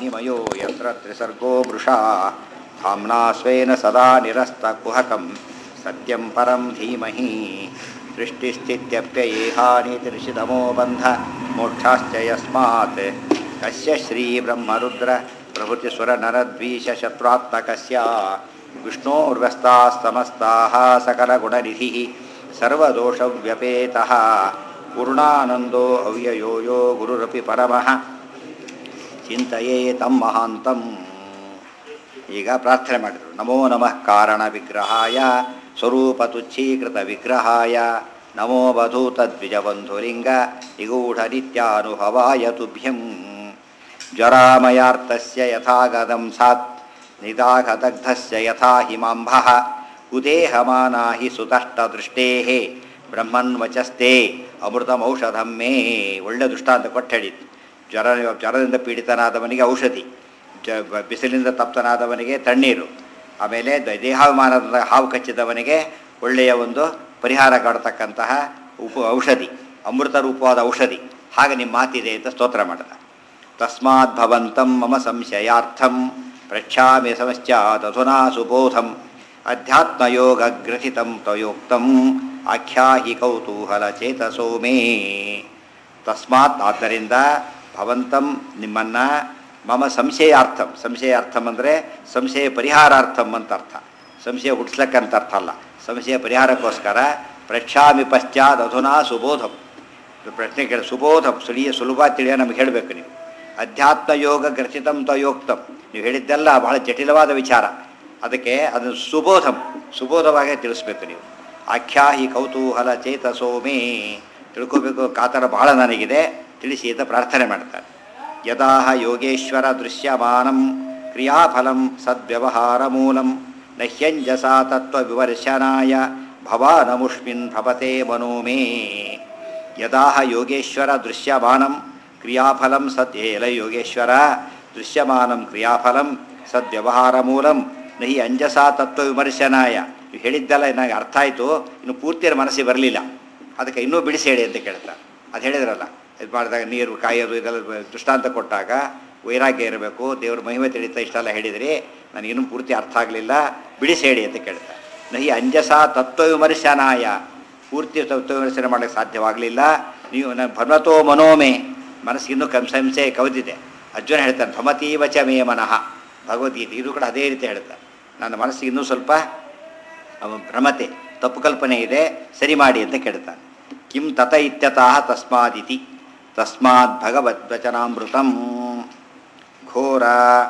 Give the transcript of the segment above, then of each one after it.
विनिमयो यत्र त्रिसर्गो वृषा धाम्ना स्वेन सदा निरस्तकुहकं सत्यं परं धीमहि सृष्टिस्थित्यप्ययेहानीतिर्षितमो बन्ध मोक्षाश्च यस्मात् कस्य श्रीब्रह्मरुद्र प्रभृतिसुरनरद्वीषशत्रुत्मकस्य विष्णोर्व्यस्तास्तमस्ताः सकलगुणनिधिः सर्वदोषव्यपेतः पूर्णानन्दो अव्ययो यो गुरुरपि परमः ಚಿಂತೆಯೇ ತಮ್ಮ ಮಹಾಂತಂ ಈಗ ಪ್ರಾರ್ಥನೆ ಮಾಡಿದರು ನಮೋ ನಮಃ ಕಾರಣ ವಿಗ್ರಹಾಯ ಸ್ವರೂಪ ತುಚ್ಛೀಕೃತ ವಿಗ್ರಹಾಯ ನಮೋ ವಧೂತದ್ವಿಜಬಂಧುಲಿಂಗ ನಿಗೂಢ ನಿತ್ಯಾನುಭವಾಯ ತುಭ್ಯಂ ಜ್ವರಾಮಯಾರ್ತಸ್ಯ ಯಥಾಗದಂ ಸಾತ್ ನಿದಾಘದಗ್ಧಸ್ಯ ಯಥಾ ಹಿಮಾಂಬಃ ಉದೇಹಮಾನಾ ಹಿ ಸುತಷ್ಟದೃಷ್ಟೇಃ ಬ್ರಹ್ಮನ್ವಚಸ್ತೆ ಅಮೃತಮೌಷಧಂ ಮೇ ಒಳ್ಳೆ ದುಷ್ಟಾಂತ ಕೊಟ್ಟು ಹೇಳಿದ್ದು ಜ್ವರ ಜ್ವರದಿಂದ ಪೀಡಿತನಾದವನಿಗೆ ಔಷಧಿ ಜ ಬಿಸಿಲಿಂದ ತಪ್ತನಾದವನಿಗೆ ತಣ್ಣೀರು ಆಮೇಲೆ ದ- ದೇಹಾಭಿಮಾನದ ಹಾವು ಕಚ್ಚಿದವನಿಗೆ ಒಳ್ಳೆಯ ಒಂದು ಪರಿಹಾರ ಕಾಡತಕ್ಕಂತಹ ಉಪ ಔಷಧಿ ಅಮೃತ ರೂಪವಾದ ಔಷಧಿ ಹಾಗೆ ನಿಮ್ಮ ಮಾತಿದೆ ಅಂತ ಸ್ತೋತ್ರ ಮಾಡಿದ ತಸ್ಮಾತ್ ಭವಂತಂ ಮಮ ಸಂಶಯಾರ್ಥಂ ಪ್ರಚ್ಛಾಮಿ ಸಮಶ್ಚಾದಧುನಾ ಸುಬೋಧಂ ಅಧ್ಯಾತ್ಮಯೋಗಗ್ರಥಿತಂ ತ್ವಯೋಕ್ತಂ ಆಖ್ಯಾಹಿ ಕೌತೂಹಲ ಚೇತಸೋ ಮೇ ತಸ್ಮಾತ್ ಆದ್ದರಿಂದ ಭವಂತಂ ನಿಮ್ಮನ್ನು ಮಮ ಸಂಶಯಾರ್ಥಂ ಸಂಶಯಾರ್ಥಂ ಅಂದರೆ ಸಂಶಯ ಪರಿಹಾರಾರ್ಥಂ ಅಂತ ಅರ್ಥ ಸಂಶಯ ಹುಟ್ಟಿಸ್ಲಕ್ಕಂತ ಅರ್ಥ ಅಲ್ಲ ಸಂಶಯ ಪರಿಹಾರಕ್ಕೋಸ್ಕರ ಪ್ರಚ್ಛಾಮಿ ಪಶ್ಚಾತ್ ಅಧುನಾ ಸುಬೋಧಂ ಇದು ಪ್ರಶ್ನೆ ಕೇಳಿ ಸುಬೋಧಂ ಸುಳಿಯ ಸುಲಭ ತಿಳಿಯ ನಮಗೆ ಹೇಳಬೇಕು ನೀವು ಅಧ್ಯಾತ್ಮ ಯೋಗ ಗ್ರಥಿತಂ ತ್ವಯೋಕ್ತಂ ನೀವು ಹೇಳಿದ್ದೆಲ್ಲ ಬಹಳ ಜಟಿಲವಾದ ವಿಚಾರ ಅದಕ್ಕೆ ಅದನ್ನು ಸುಬೋಧಂ ಸುಬೋಧವಾಗಿ ತಿಳಿಸ್ಬೇಕು ನೀವು ಆಖ್ಯಾಹಿ ಕೌತೂಹಲ ಚೇತಸೋ ಮೇ ತಿಳ್ಕೋಬೇಕು ಕಾತರ ಬಹಳ ನನಗಿದೆ ತಿಳಿಸಿ ಅಂತ ಪ್ರಾರ್ಥನೆ ಮಾಡ್ತಾರೆ ಯದಾಹ ಯೋಗೇಶ್ವರ ದೃಶ್ಯಮಾನಂ ಕ್ರಿಯಾಫಲಂ ಸದ್ವ್ಯವಹಾರ ಮೂಲಂ ನಹ್ಯಂಜಸಾ ತತ್ವವಿವರ್ಶನಾಯ ಭವಾನಮುಷ್ಮಿನ್ ಭವತೆ ಮನೋ ಮೇ ಯದಾಹ ಯೋಗೇಶ್ವರ ದೃಶ್ಯಮಾನಂ ಕ್ರಿಯಾಫಲಂ ಸದ್ ಏಲ ಯೋಗೇಶ್ವರ ದೃಶ್ಯಮಾನಂ ಕ್ರಿಯಾಫಲಂ ಸದ್ವ್ಯವಹಾರ ಮೂಲಂ ನಹಿ ಅಂಜಸಾ ತತ್ವ ವಿಮರ್ಶನಾಯ ನೀವು ಹೇಳಿದ್ದೆಲ್ಲ ನನಗೆ ಅರ್ಥ ಆಯಿತು ಇನ್ನು ಪೂರ್ತಿ ಮನಸ್ಸಿಗೆ ಬರಲಿಲ್ಲ ಅದಕ್ಕೆ ಇನ್ನೂ ಬಿಡಿಸಿ ಹೇಳಿ ಅಂತ ಕೇಳ್ತಾರೆ ಅದು ಹೇಳಿದ್ರಲ್ಲ ಇದು ಮಾಡಿದಾಗ ನೀರು ಕಾಯೋದು ಇದೆಲ್ಲ ಬ- ದೃಷ್ಟಾಂತ ಕೊಟ್ಟಾಗ ವೈರಾಗ್ಯ ಇರಬೇಕು ದೇವ್ರ ಮಹಿಮೆ ತಿಳಿತಾ ಇಷ್ಟೆಲ್ಲ ಹೇಳಿದ್ರಿ ನನಗೆ ಇನ್ನೂ ಪೂರ್ತಿ ಅರ್ಥ ಆಗಲಿಲ್ಲ ಬಿಡಿಸಿ ಹೇಳಿ ಅಂತ ಕೇಳ್ತಾರೆ ನಹಿ ಅಂಜಸಾ ತತ್ವ ವಿಮರ್ಶನಾಯ ಪೂರ್ತಿ ತತ್ವ ವಿಮರ್ಶನೆ ಮಾಡೋಕ್ಕೆ ಸಾಧ್ಯವಾಗಲಿಲ್ಲ ನೀವು ನನ್ನ ಭರ್ಮತೋ ಮನೋಮೆ ಮನಸ್ಸಿಗೆ ಇನ್ನೂ ಕಂ ಸಂಶಯ ಕವಿದಿದೆ ಅರ್ಜುನ ಹೇಳ್ತಾನೆ ಭಮತೀವ ಚ ಮೇ ಮನಃ ಭಗವದ್ಗೀತೆ ಇದು ಕೂಡ ಅದೇ ರೀತಿ ಹೇಳ್ತಾರೆ ನನ್ನ ಮನಸ್ಸಿಗೆ ಇನ್ನೂ ಸ್ವಲ್ಪ ಅವ ಭ್ರಮತೆ ತಪ್ಪು ಕಲ್ಪನೆ ಇದೆ ಸರಿ ಮಾಡಿ ಅಂತ ಕೇಳ್ತಾನೆ ಕಿಂ ತತ ಇತ್ಯತಃ ತಸ್ಮಾದಿತಿ ತಸ್ಮಾತ್ ಭಗವದ್ವಚನಾಮೃತಂ ಘೋರ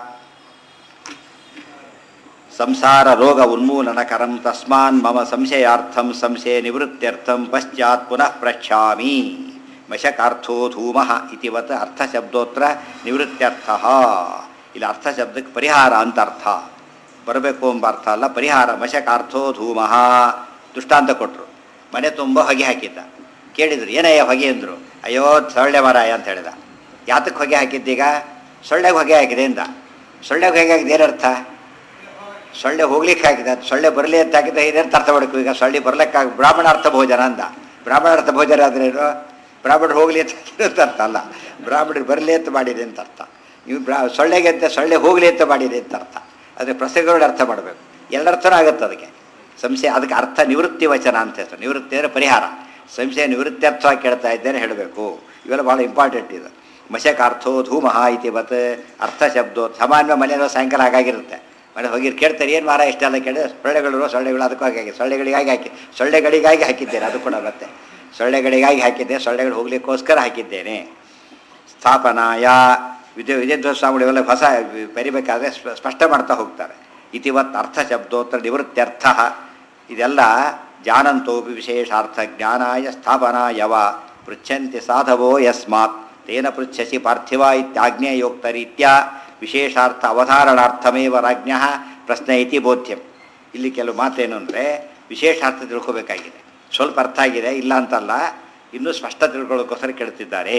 ಸಂಸಾರ ರೋಗ ಉನ್ಮೂಲನಕರಂ ತಸ್ಮಾನ್ ಮಮ ಸಂಶಯಾರ್ಥಂ ಸಂಶಯ ನಿವೃತ್ತ್ಯರ್ಥಂ ಪಶ್ಚಾತ್ ಪುನಃ ಪ್ರಚ್ಛಾಮಿ ಮಶಕಾರ್ಥೋ ಧೂಮಃ ಇತಿವತ್ ಅರ್ಥಶಬ್ದೋತ್ರ ನಿವೃತ್ತ್ಯರ್ಥ ಇಲ್ಲಿ ಅರ್ಥಶಬ್ದಕ್ಕೆ ಪರಿಹಾರ ಅಂತ ಅರ್ಥ ಬರಬೇಕು ಎಂಬ ಅರ್ಥ ಅಲ್ಲ ಪರಿಹಾರ ಮಶಕಾರ್ಥೋ ಧೂಮಃ ದೃಷ್ಟಾಂತ ಕೊಟ್ಟರು ಮನೆ ತುಂಬ ಹೊಗೆ ಹಾಕಿದ್ದ ಕೇಳಿದ್ರು ಏನಯ್ಯ ಹೊಗೆ ಅಂದರು ಅಯ್ಯೋ ಸೊಳ್ಳೆ ಮರಾಯ ಅಂತ ಹೇಳಿದ ಯಾತಕ್ಕೆ ಹೊಗೆ ಹಾಕಿದ್ದೀಗ ಸೊಳ್ಳೆಗೆ ಹೊಗೆ ಹಾಕಿದೆ ಅಂದ ಸೊಳ್ಳೆಗೆ ಹೊಗೆ ಹಾಕಿದೆ ಏನರ್ಥ ಸೊಳ್ಳೆ ಹೋಗ್ಲಿಕ್ಕೆ ಹಾಕಿದೆ ಅದು ಸೊಳ್ಳೆ ಬರಲಿ ಅಂತ ಹಾಕಿದ್ರೆ ಇದೇನು ಅರ್ಥ ಮಾಡಬೇಕು ಈಗ ಸೊಳ್ಳೆ ಬರ್ಲಿಕ್ಕಾಗ ಬ್ರಾಹ್ಮಣಾರ್ಥ ಭೋಜನ ಅಂದ ಬ್ರಾಹ್ಮಣಾರ್ಥ ಭೋಜನ ಆದ್ರೇನು ಬ್ರಾಹ್ಮಣರು ಹೋಗಲಿ ಅಂತ ಹಾಕಿದ್ರು ಅಂತ ಅರ್ಥ ಅಲ್ಲ ಬ್ರಾಹ್ಮಣರು ಬರಲಿ ಅಂತ ಮಾಡಿದೆ ಅಂತ ಅರ್ಥ ನೀವು ಬ್ರಾ ಸೊಳ್ಳೆಗೆ ಅಂತ ಸೊಳ್ಳೆ ಹೋಗಲಿ ಅಂತ ಮಾಡಿದೆ ಅಂತ ಅರ್ಥ ಅದಕ್ಕೆ ಪ್ರಸಂಗಗಳು ಅರ್ಥ ಮಾಡಬೇಕು ಎರಡರ್ಥನೂ ಆಗುತ್ತೆ ಅದಕ್ಕೆ ಸಂಶಯ ಅದಕ್ಕೆ ಅರ್ಥ ನಿವೃತ್ತಿ ವಚನ ಅಂತ ಹೆಸರು ನಿವೃತ್ತಿ ಅಂದರೆ ಪರಿಹಾರ ಸಂಶಯ ನಿವೃತ್ತ್ಯರ್ಥವಾಗಿ ಕೇಳ್ತಾ ಇದ್ದೇನೆ ಹೇಳಬೇಕು ಇವೆಲ್ಲ ಭಾಳ ಇಂಪಾರ್ಟೆಂಟ್ ಇದು ಮಶಕಾರ್ಥೋ ಧೂಮಃ ಇತಿ ಬತ್ ಅರ್ಥ ಶಬ್ದೋ ಸಾಮಾನ್ಯ ಮನೆಯಲ್ಲೋ ಸಾಯಂಕಾಲ ಹಾಗಾಗಿರುತ್ತೆ ಮನೆ ಹೋಗಿ ಕೇಳ್ತಾರೆ ಏನು ಮಾರ ಇಷ್ಟೆಲ್ಲ ಕೇಳಿದ್ರೆ ಸೊಳ್ಳೆಗಳು ಸೊಳ್ಳೆಗಳು ಅದಕ್ಕಾಗಿ ಹಾಕಿ ಸೊಳ್ಳೆಗಳಿಗಾಗಿ ಹಾಕಿ ಸೊಳ್ಳೆಗಳಿಗಾಗಿ ಹಾಕಿದ್ದೇನೆ ಅದು ಕೂಡ ಮತ್ತೆ ಸೊಳ್ಳೆಗಳಿಗಾಗಿ ಹಾಕಿದ್ದೆ ಸೊಳ್ಳೆಗಳು ಹೋಗ್ಲಿಕ್ಕೋಸ್ಕರ ಹಾಕಿದ್ದೇನೆ ಸ್ಥಾಪನಾಯ ವಿದ್ಯ ವಿಜಯಧ್ವಜ ಸ್ವಾಮಿಗಳು ಇವೆಲ್ಲ ಹೊಸ ಬರಿಬೇಕಾದ್ರೆ ಸ್ಪ- ಸ್ಪಷ್ಟ ಮಾಡ್ತಾ ಹೋಗ್ತಾರೆ ಇತಿವತ್ ಅರ್ಥ ಶಬ್ದೋತ್ತರ ನಿವೃತ್ತ್ಯರ್ಥ ಇದೆಲ್ಲ ಜಾನಂತೋಪಿ ವಿಶೇಷಾರ್ಥ ಜ್ಞಾನಾಯ ಸ್ಥಾಪನಾಯವ ಪೃಚ್ಛಂತಿ ಸಾಧವೋ ಯಸ್ಮಾತ್ ತೇನ ಪೃಚ್ಛಸಿ ಪಾರ್ಥಿವ ಇತ್ಯಾಜ್ಞೇಯೋಕ್ತರೀತ್ಯ ವಿಶೇಷಾರ್ಥ ಅವಧಾರಣಾರ್ಥಮೇವ ರಾಜ್ಞ ಪ್ರಶ್ನೆ ಇತಿ ಬೋಧ್ಯಂ ಇಲ್ಲಿ ಕೆಲವು ಮಾತೇನು ಅಂದರೆ ವಿಶೇಷಾರ್ಥ ತಿಳ್ಕೋಬೇಕಾಗಿದೆ ಸ್ವಲ್ಪ ಅರ್ಥ ಆಗಿದೆ ಇಲ್ಲ ಅಂತಲ್ಲ ಇನ್ನೂ ಸ್ಪಷ್ಟ ತಿಳ್ಕೊಳ್ಳೋಕ್ಕೋಸ್ಕರ ಕೇಳ್ತಿದ್ದಾರೆ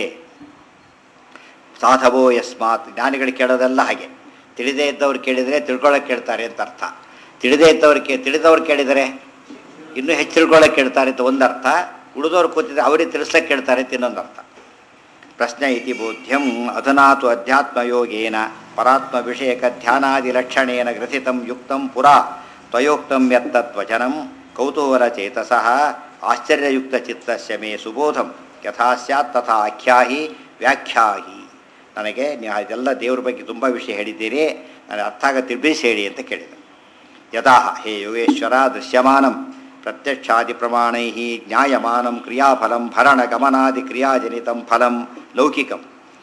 ಸಾಧವೋ ಯಸ್ಮಾತ್ ಜ್ಞಾನಿಗಳು ಕೇಳೋದೆಲ್ಲ ಹಾಗೆ ತಿಳಿದೇ ಇದ್ದವ್ರು ಕೇಳಿದರೆ ತಿಳ್ಕೊಳ್ಳೋಕೆ ಕೇಳ್ತಾರೆ ಅಂತ ಅರ್ಥ ತಿಳಿದೇ ಇದ್ದವ್ರು ಕೇ ತಿಳಿದವ್ರು ಕೇಳಿದರೆ ಇನ್ನೂ ಹೆಚ್ಚು ತಿಳ್ಕೊಳ್ಳೋಕೆ ಕೇಳ್ತಾರೆ ಅಂತ ಒಂದರ್ಥ ಉಳಿದವ್ರು ಕೂತಿದ್ರೆ ಅವರಿಗೆ ತಿಳಿಸ್ಲಿಕ್ಕೆ ಕೇಳ್ತಾರೆ ಅಂತ ಇನ್ನೊಂದು ಅರ್ಥ ಪ್ರಶ್ನೆ ಇತಿ ಬೋಧ್ಯಂ ಅಧುನಾ ತು ಅಧ್ಯಾತ್ಮಯೋಗೇನ ಪರಾತ್ಮವಿಷಯಕಧ್ಯಾನಾದಿಲಕ್ಷಣೇನ ಗ್ರಥಿತಂ ಯುಕ್ತಂ ಪುರಾ ತ್ವಯೋಕ್ತಂ ಯತ್ತತ್ವಚನಂ ಕೌತೂಹಲಚೇತಸಃ ಆಶ್ಚರ್ಯಯುಕ್ತಚಿತ್ತಸ್ಯ ಮೇ ಸುಬೋಧಂ ಯಥಾ ಸ್ಯಾತ್ ತಥಾ ಆಖ್ಯಾಹಿ ವ್ಯಾಖ್ಯಾಹಿ ನನಗೆ ನೀವು ಇದೆಲ್ಲ ದೇವ್ರ ಬಗ್ಗೆ ತುಂಬ ವಿಷಯ ಹೇಳಿದ್ದೀರಿ ನನಗೆ ಅರ್ಥ ಆಗ ತಿಳಿಸಿ ಹೇಳಿ ಅಂತ ಕೇಳಿದೆ ಯದಾ ಹೇ ಯೋಗೇಶ್ವರ ದೃಶ್ಯಮಾನಂ ಪ್ರತ್ಯಕ್ಷಾದಿ ಪ್ರಮಾಣೈ ಜ್ಞಾಯಮಾನಂ ಕ್ರಿಯಾಫಲಂ ಭರಣಗಮನಾದಿ ಕ್ರಿಯಾಜನಿತಂ ಫಲಂ ಲೌಕಿಕಂ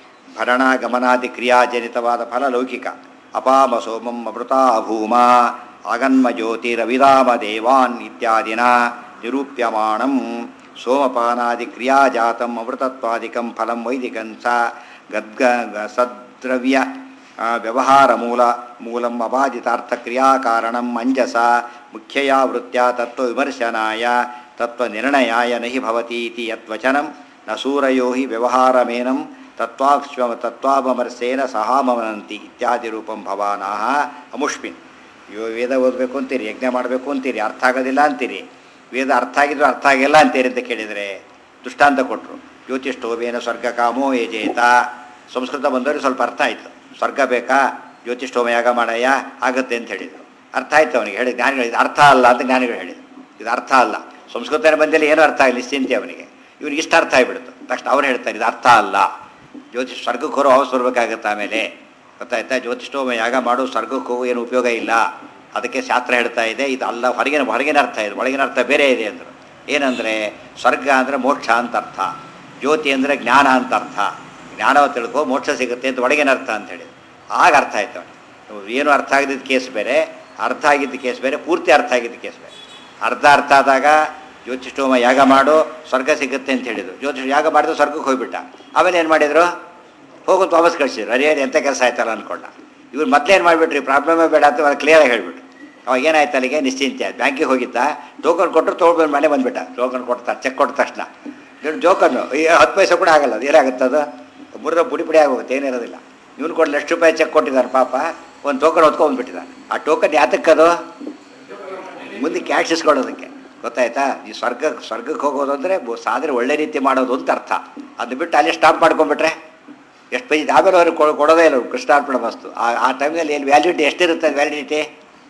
ಭರಣಗಮನಾದಿ ಕ್ರಿಯಾಜನಿತವಾದ ಫಲ ಲೌಕಿಕ ಅಪಾಮ ಸೋಮಂ ಅಮೃತಾ ಭೂಮ ಆಗನ್ಮ ಜ್ಯೋತಿರವಿರಾಮ ದೇವಾನ್ ಇತ್ಯಾದಿನ ನಿರೂಪ್ಯಮಾಣಂ ಸೋಮಪಾನಾದಿ ಕ್ರಿಯಾಜಾತಂ ಅಮೃತತ್ವಾದಿಕಂ ಫಲಂ ವೈದಿಕಂ ಸ ಗದ್ಗ ಸದ್ರವ್ಯ ಆ, ವ್ಯವಹಾರ ಮೂಲ ಮೂಲಂ ಅಬಾಧಿತಾರ್ಥ ಕ್ರಿಯಾಕಾರಣಂ ಅಂಜಸ ಮುಖ್ಯಯಾ ವೃತ್ಯ ತತ್ವವಿಮರ್ಶನಾಯ ತತ್ವನಿರ್ಣಯಾಯ ನಹಿ ಭವತಿ ಇತಿ ಯತ್ವಚನಂ ನ ಸೂರಯೋ ಹಿ ವ್ಯವಹಾರಮೇನಂ ತತ್ವಾಕ್ಷ್ವ ತತ್ವಾಮರ್ಶೇನ ಸಹಾಮನಂತಿ ಇತ್ಯಾದಿ ರೂಪಂ ಭವಾನಾಹ ಅಮುಷ್ಮಿನ್ ಇವ ವೇದ ಓದಬೇಕು ಅಂತೀರಿ ಯಜ್ಞ ಮಾಡಬೇಕು ಅಂತೀರಿ ಅರ್ಥ ಆಗೋದಿಲ್ಲ ಅಂತೀರಿ ವೇದ ಅರ್ಥ ಆಗಿದ್ರು ಅರ್ಥ ಆಗಿಲ್ಲ ಅಂತೀರಿ ಅಂತ ಕೇಳಿದರೆ ದೃಷ್ಟಾಂತ ಕೊಟ್ಟರು ಜ್ಯೋತಿಷ್ಠೋವೇನ ಸ್ವರ್ಗ ಕಾಮೋ ಯಜೇತ ಸಂಸ್ಕೃತ ಬಂದವರಿಗೆ ಸ್ವಲ್ಪ ಅರ್ಥ ಆಯಿತು ಸ್ವರ್ಗ ಬೇಕಾ ಜ್ಯೋತಿಷ್ಠೋಮ ಯಾಗ ಮಾಡಯ್ಯ ಆಗುತ್ತೆ ಅಂತ ಹೇಳಿದರು ಅರ್ಥ ಆಯ್ತು ಅವನಿಗೆ ಹೇಳಿ ಜ್ಞಾನಿಗಳು ಇದು ಅರ್ಥ ಅಲ್ಲ ಅಂತ ಜ್ಞಾನಿಗಳು ಹೇಳಿದರು ಇದು ಅರ್ಥ ಅಲ್ಲ ಸಂಸ್ಕೃತ ಬಂದಲ್ಲಿ ಏನೂ ಅರ್ಥ ಆಗಿಲ್ಲ ನಿಶ್ಚಿಂತೆ ಅವನಿಗೆ ಇವನಿಗೆ ಇಷ್ಟ ಅರ್ಥ ಆಗಿಬಿಡ್ತು ತಕ್ಷಣ ಅವ್ರು ಹೇಳ್ತಾರೆ ಇದು ಅರ್ಥ ಅಲ್ಲ ಜ್ಯೋತಿಷ್ ಸ್ವರ್ಗಕ್ಕೆ ಹೊರೋ ಅವಸ್ ಬರ್ಬೇಕಾಗತ್ತೆ ಆಮೇಲೆ ಗೊತ್ತಾಯ್ತಾ ಜ್ಯೋತಿಷ್ಠೋಮ ಯಾಗ ಮಾಡು ಸ್ವರ್ಗಕ್ಕೆ ಹೋಗೋ ಏನು ಉಪಯೋಗ ಇಲ್ಲ ಅದಕ್ಕೆ ಶಾಸ್ತ್ರ ಹೇಳ್ತಾ ಇದೆ ಇದು ಅಲ್ಲ ಹೊರಗಿನ ಹೊರಗಿನ ಅರ್ಥ ಇದೆ ಒಳಗಿನ ಅರ್ಥ ಬೇರೆ ಇದೆ ಅಂದರು ಏನಂದರೆ ಸ್ವರ್ಗ ಅಂದರೆ ಮೋಕ್ಷ ಅಂತ ಅರ್ಥ ಜ್ಯೋತಿ ಅಂದರೆ ಜ್ಞಾನ ಅಂತ ಅರ್ಥ ಜ್ಞಾನವ ತಿಳ್ಕೊ ಮೋಕ್ಷ ಸಿಗುತ್ತೆ ಅಂತ ಒಳಗಿನ ಅರ್ಥ ಅಂತ ಹೇಳಿ ಆಗ ಅರ್ಥ ಆಯ್ತು ಅವನಿಗೆ ಏನು ಅರ್ಥ ಆಗಿದ್ದ ಕೇಸ್ ಬೇರೆ ಅರ್ಥ ಆಗಿದ್ದ ಕೇಸ್ ಬೇರೆ ಪೂರ್ತಿ ಅರ್ಥ ಆಗಿದ್ದ ಕೇಸ್ ಬೇರೆ ಅರ್ಧ ಅರ್ಥ ಆದಾಗ ಜ್ಯೋತಿಷ್ಠೋಮ ಯಾಗ ಮಾಡು ಸ್ವರ್ಗ ಸಿಗುತ್ತೆ ಅಂತ ಹೇಳಿದ್ರು ಜ್ಯೋತಿಷ್ ಯಾಗ ಮಾಡಿದ್ರು ಸ್ವರ್ಗಕ್ಕೆ ಹೋಗ್ಬಿಟ್ಟ ಆಮೇಲೆ ಏನು ಮಾಡಿದರು ಹೋಗೋದು ವಾಪಸ್ ಕಳಿಸಿದ್ರು ಅರೇ ಎಂಥ ಕೆಲಸ ಆಯ್ತಲ್ಲ ಅಂದ್ಕೊಂಡ ಇವ್ರು ಮೊದಲೇನು ಮಾಡಿಬಿಟ್ರಿ ಪ್ರಾಬ್ಲಮೇ ಬೇಡ ಅಂತ ಅವ್ರು ಕ್ಲಿಯರಾಗಿ ಹೇಳಿಬಿಟ್ರು ಅವಾಗ ಏನಾಯ್ತು ಅಲ್ಲಿಗೆ ನಿಶ್ಚಿಂತೆ ಆಯ್ತು ಬ್ಯಾಂಕಿಗೆ ಹೋಗಿದ್ದ ಟೋಕನ್ ಕೊಟ್ಟರು ತೊಗೊಳ್ಬಂದು ಮನೆ ಬಂದುಬಿಟ್ಟ ಟೋಕನ್ ಕೊಡ್ತಾರೆ ಚೆಕ್ ಕೊಟ್ಟ ತಕ್ಷಣ ಇವ್ನು ಜೋಕನ್ನು ಈ ಹತ್ತು ಪೈಸೆ ಕೂಡ ಆಗಲ್ಲ ಅದು ಏನಾಗುತ್ತೆ ಅದು ಮುರಿದ ಪುಡಿ ಪುಡಿ ಆಗೋಗುತ್ತೆ ಏನಿರೋದಿಲ್ಲ ಇವ್ನು ಕೊಟ್ಟು ಎಷ್ಟು ರೂಪಾಯಿ ಚೆಕ್ ಕೊಟ್ಟಿದ್ದಾರೆ ಪಾಪ ಒಂದು ಟೋಕನ್ ಹೊತ್ಕೊಂಡ್ಬಿಟ್ಟಿದ್ದಾನೆ ಆ ಟೋಕನ್ ಯಾತಕ್ಕದು ಮುಂದೆ ಕ್ಯಾಶ್ ಇಸ್ಕೊಳ್ಳೋದಕ್ಕೆ ಗೊತ್ತಾಯ್ತಾ ಈ ಸ್ವರ್ಗ ಸ್ವರ್ಗಕ್ಕೆ ಹೋಗೋದು ಅಂದರೆ ಸಾಧನೆ ಒಳ್ಳೆ ರೀತಿ ಮಾಡೋದು ಅಂತ ಅರ್ಥ ಅದು ಬಿಟ್ಟು ಅಲ್ಲಿ ಸ್ಟಾಪ್ ಮಾಡ್ಕೊಂಡ್ಬಿಟ್ರೆ ಎಷ್ಟು ಪೈಸೆ ಆಮೇಲೆ ಅವ್ರಿಗೆ ಕೊಡೋ ಕೊಡೋದೇ ಇಲ್ಲ ಅವ್ರು ಕೃಷ್ಣಾರ್ಪಣ ವಸ್ತು ಆ ಆ ಟೈಮ್ನಲ್ಲಿ ಏನು ವ್ಯಾಲಿಡಿಟಿ ಎಷ್ಟಿರುತ್ತೆ ವ್ಯಾಲಿಡಿಟಿ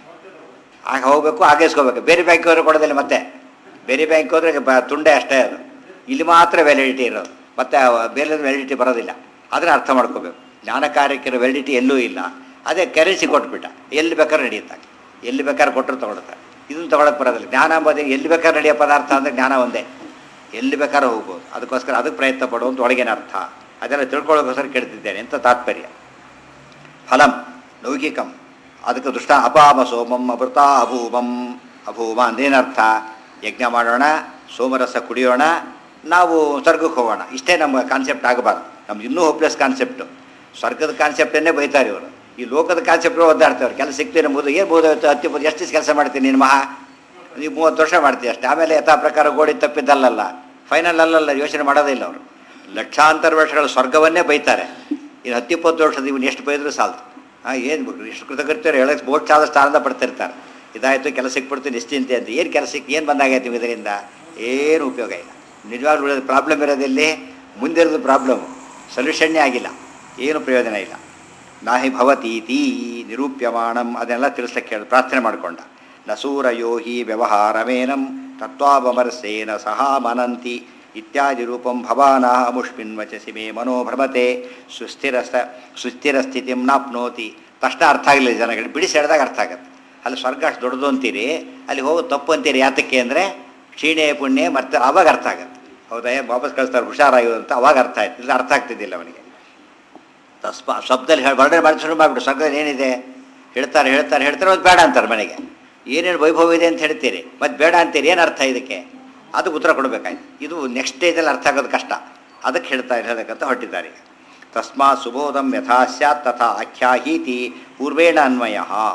ಆಗ ಹೋಗಬೇಕು ಹಾಗೆ ಇಸ್ಕೋಬೇಕು ಬೇರೆ ಬ್ಯಾಂಕ್ ಹೋದ್ರೆ ಕೊಡೋದಿಲ್ಲ ಮತ್ತೆ ಬೇರೆ ಬ್ಯಾಂಕ್ ಹೋದ್ರೆ ಬ ತುಂಡೆ ಅಷ್ಟೇ ಅದು ಇಲ್ಲಿ ಮಾತ್ರ ವ್ಯಾಲಿಡಿಟಿ ಇರೋದು ಮತ್ತೆ ಅವ- ಬೇರೆ ವ್ಯಾಲಿಡಿಟಿ ಬರೋದಿಲ್ಲ ಅದನ್ನ ಅರ್ಥ ಮಾಡ್ಕೋಬೇಕು ಜ್ಞಾನ ಕಾರ್ಯಕ್ಕಿರೋ ವ್ಯಾಲಿಡಿಟಿ ಎಲ್ಲೂ ಇಲ್ಲ ಅದೇ ಕರೆನ್ಸಿ ಕೊಟ್ಬಿಟ್ಟ ಎಲ್ಲಿ ಬೇಕಾದ್ರೆ ನಡೆಯುತ್ತಾಗ ಎಲ್ಲಿ ಬೇಕಾದ್ರೆ ಕೊಟ್ಟರು ತೊಗೊಳ್ತಾರೆ ಇದನ್ನು ತೊಗೊಳಕ್ಕೆ ಬರೋದಿಲ್ಲ ಜ್ಞಾನ ಅಂಬೋದೇ ಎಲ್ಲಿ ಬೇಕಾದ್ರೆ ನಡೆಯೋ ಪದಾರ್ಥ ಅಂದರೆ ಜ್ಞಾನ ಒಂದೇ ಎಲ್ಲಿ ಬೇಕಾದ್ರೂ ಹೋಗ್ಬೋದು ಅದಕ್ಕೋಸ್ಕರ ಅದಕ್ಕೆ ಪ್ರಯತ್ನ ಪಡುವಂತ ಒಳಗಿನ ಅರ್ಥ ಅದೆಲ್ಲ ತಿಳ್ಕೊಳ್ಳೋಕ್ಕೋಸ್ಕರ ಕೇಳ್ತಿದ್ದೇನೆ ಅಂತ ತಾತ್ಪರ್ಯ ಫಲಂ ಲೌಕಿಕಂ ಅದಕ್ಕೆ ದೃಷ್ಟ ಅಪಾಮ ಸೋಮಂ ಅಮೃತ ಅಭೂಮಂ ಅಭೂಮ ಅಂದೇನರ್ಥ ಯಜ್ಞ ಮಾಡೋಣ ಸೋಮರಸ ಕುಡಿಯೋಣ ನಾವು ಸ್ವರ್ಗಕ್ಕೆ ಹೋಗೋಣ ಇಷ್ಟೇ ನಮ್ಮ ಕಾನ್ಸೆಪ್ಟ್ ಆಗಬಾರ್ದು ನಮ್ಗೆ ಇನ್ನೂ ಹೋಪ್ಲೆಸ್ ಕಾನ್ಸೆಪ್ಟು ಸ್ವರ್ಗದ ಕಾನ್ಸೆಪ್ಟನ್ನೇ ಬೈತಾರೆ ಇವರು ಈ ಲೋಕದ ಕಾನ್ಸೆಪ್ಟ್ ಒದ್ದಾಡ್ತವ್ರು ಕೆಲಸ ಸಿಗ್ತೀನಿ ಎಂಬುದು ಏನು ಬೋದಾಯ್ತು ಹತ್ತಿ ಬೋದು ಎಷ್ಟು ಕೆಲಸ ಮಾಡ್ತೀನಿ ನೀನು ಮಹಾ ನೀವು ಮೂವತ್ತು ವರ್ಷ ಮಾಡ್ತೀವಿ ಅಷ್ಟೇ ಆಮೇಲೆ ಯಥಾ ಪ್ರಕಾರ ಗೋಡಿ ತಪ್ಪಿದ್ದಲ್ಲಲ್ಲ ಫೈನಲ್ ಅಲ್ಲಲ್ಲ ಯೋಚನೆ ಮಾಡೋದೇ ಇಲ್ಲ ಅವರು ಲಕ್ಷಾಂತರ ವರ್ಷಗಳ ಸ್ವರ್ಗವನ್ನೇ ಬೈತಾರೆ ಇನ್ನು ಹತ್ತಿಪ್ಪತ್ತು ವರ್ಷದ ಇವನು ಎಷ್ಟು ಬೈದರೂ ಸಾಲ್ತು ಹಾಂ ಏನು ಎಷ್ಟು ಕೃತಕರ್ತರು ಹೇಳಕ್ಕೆ ಮೋಕ್ಷ ಆದಷ್ಟು ಆನಂದ ಪಡ್ತಿರ್ತಾರೆ ಇದಾಯಿತು ಕೆಲಸಕ್ಕೆ ಬಿಡ್ತೀನಿ ನಿಶ್ಚಿಂತೆ ಅಂತ ಏನು ಕೆಲಸಕ್ಕೆ ಏನು ಬಂದಾಗೈತೆ ನೀವು ಇದರಿಂದ ಏನು ಉಪಯೋಗ ಇಲ್ಲ ನಿಜವಾಗ್ಲೂ ಉಳಿದ ಪ್ರಾಬ್ಲಮ್ ಇರೋದಲ್ಲಿ ಮುಂದಿರೋದು ಪ್ರಾಬ್ಲಮ್ ಸೊಲ್ಯೂಷನ್ನೇ ಆಗಿಲ್ಲ ಏನು ಪ್ರಯೋಜನ ಇಲ್ಲ ನಾಹಿ ಭವತೀತಿ ನಿರೂಪ್ಯಮಾಣಂ ಅದನ್ನೆಲ್ಲ ತಿಳಿಸ್ಲಿಕ್ಕೆ ಹೇಳಿ ಪ್ರಾರ್ಥನೆ ಮಾಡಿಕೊಂಡ ನಸೂರಯೋ ಹಿ ವ್ಯವಹಾರಮೇನಂ ತತ್ವಾವಮರ್ಸೇನ ಸಹ ಮನಂತಿ ಇತ್ಯಾದಿ ರೂಪಂ ಭವಾನಃ ಅಮುಷ್ಮಿನ್ ವಚಸಿ ಮೇ ಮನೋಭ್ರಮತೆ ಸುಸ್ಥಿರ ಸುಸ್ಥಿರ ಸ್ಥಿತಿಂ ನಾಪ್ನೋತಿ ತಕ್ಷಣ ಅರ್ಥ ಆಗಲಿಲ್ಲ ಜನಗಳಿಗೆ ಬಿಡಿಸಿ ಹೇಳಿದಾಗ ಅರ್ಥ ಆಗತ್ತೆ ಅಲ್ಲಿ ಸ್ವರ್ಗ ಅಷ್ಟು ದೊಡ್ಡದು ಅಂತೀರಿ ಅಲ್ಲಿ ಹೋಗೋದು ತಪ್ಪು ಅಂತೀರಿ ಯಾತಕ್ಕೆ ಅಂದರೆ ಕ್ಷೀಣೆ ಪುಣ್ಯ ಮತ್ತೆ ಅವಾಗ ಅರ್ಥ ಆಗತ್ತೆ ಹೌದಾ ಏ ವಾಪಸ್ ಕಳಿಸ್ತಾರೆ ಹುಷಾರಾಗಿರೋದು ಅಂತ ಅವಾಗ ಅರ್ಥ ಆಯ್ತು ಇಲ್ಲ ಅರ್ಥ ಆಗ್ತಿದ್ದಿಲ್ಲ ಅವನಿಗೆ ತಸ್ಮ ಶಬ್ದದಲ್ಲಿ ಹೇಳಿ ವರ್ಣನೆ ಮಾಡಿ ಶುರು ಮಾಡಿಬಿಡು ಸ್ವರ್ಗದಲ್ಲಿ ಏನಿದೆ ಹೇಳ್ತಾರೆ ಹೇಳ್ತಾರೆ ಹೇಳ್ತಾರೆ ಅದು ಬೇಡ ಅಂತಾರೆ ಮನೆಗೆ ಏನೇನು ವೈಭವ ಇದೆ ಅಂತ ಹೇಳ್ತೀರಿ ಮತ್ತು ಬೇಡ ಅಂತೀರಿ ಏನು ಅರ್ಥ ಇದಕ್ಕೆ ಅದು ಉತ್ತರ ಕೊಡಬೇಕಾಯ್ತು ಇದು ನೆಕ್ಸ್ಟ್ ಸ್ಟೇಜಲ್ಲಿ ಅರ್ಥ ಆಗೋದು ಕಷ್ಟ ಅದಕ್ಕೆ ಹೇಳ್ತಾ ಹೇಳಬೇಕಂತ ಹೊರಟಿದ್ದಾರೆ ಈಗ ತಸ್ಮಾತ್ ಸುಬೋಧಂ ಯಥಾ ಸ್ಯಾತ್ ತಥಾ ಆಖ್ಯಾಹೀತಿ ಪೂರ್ವೇಣ ಅನ್ವಯ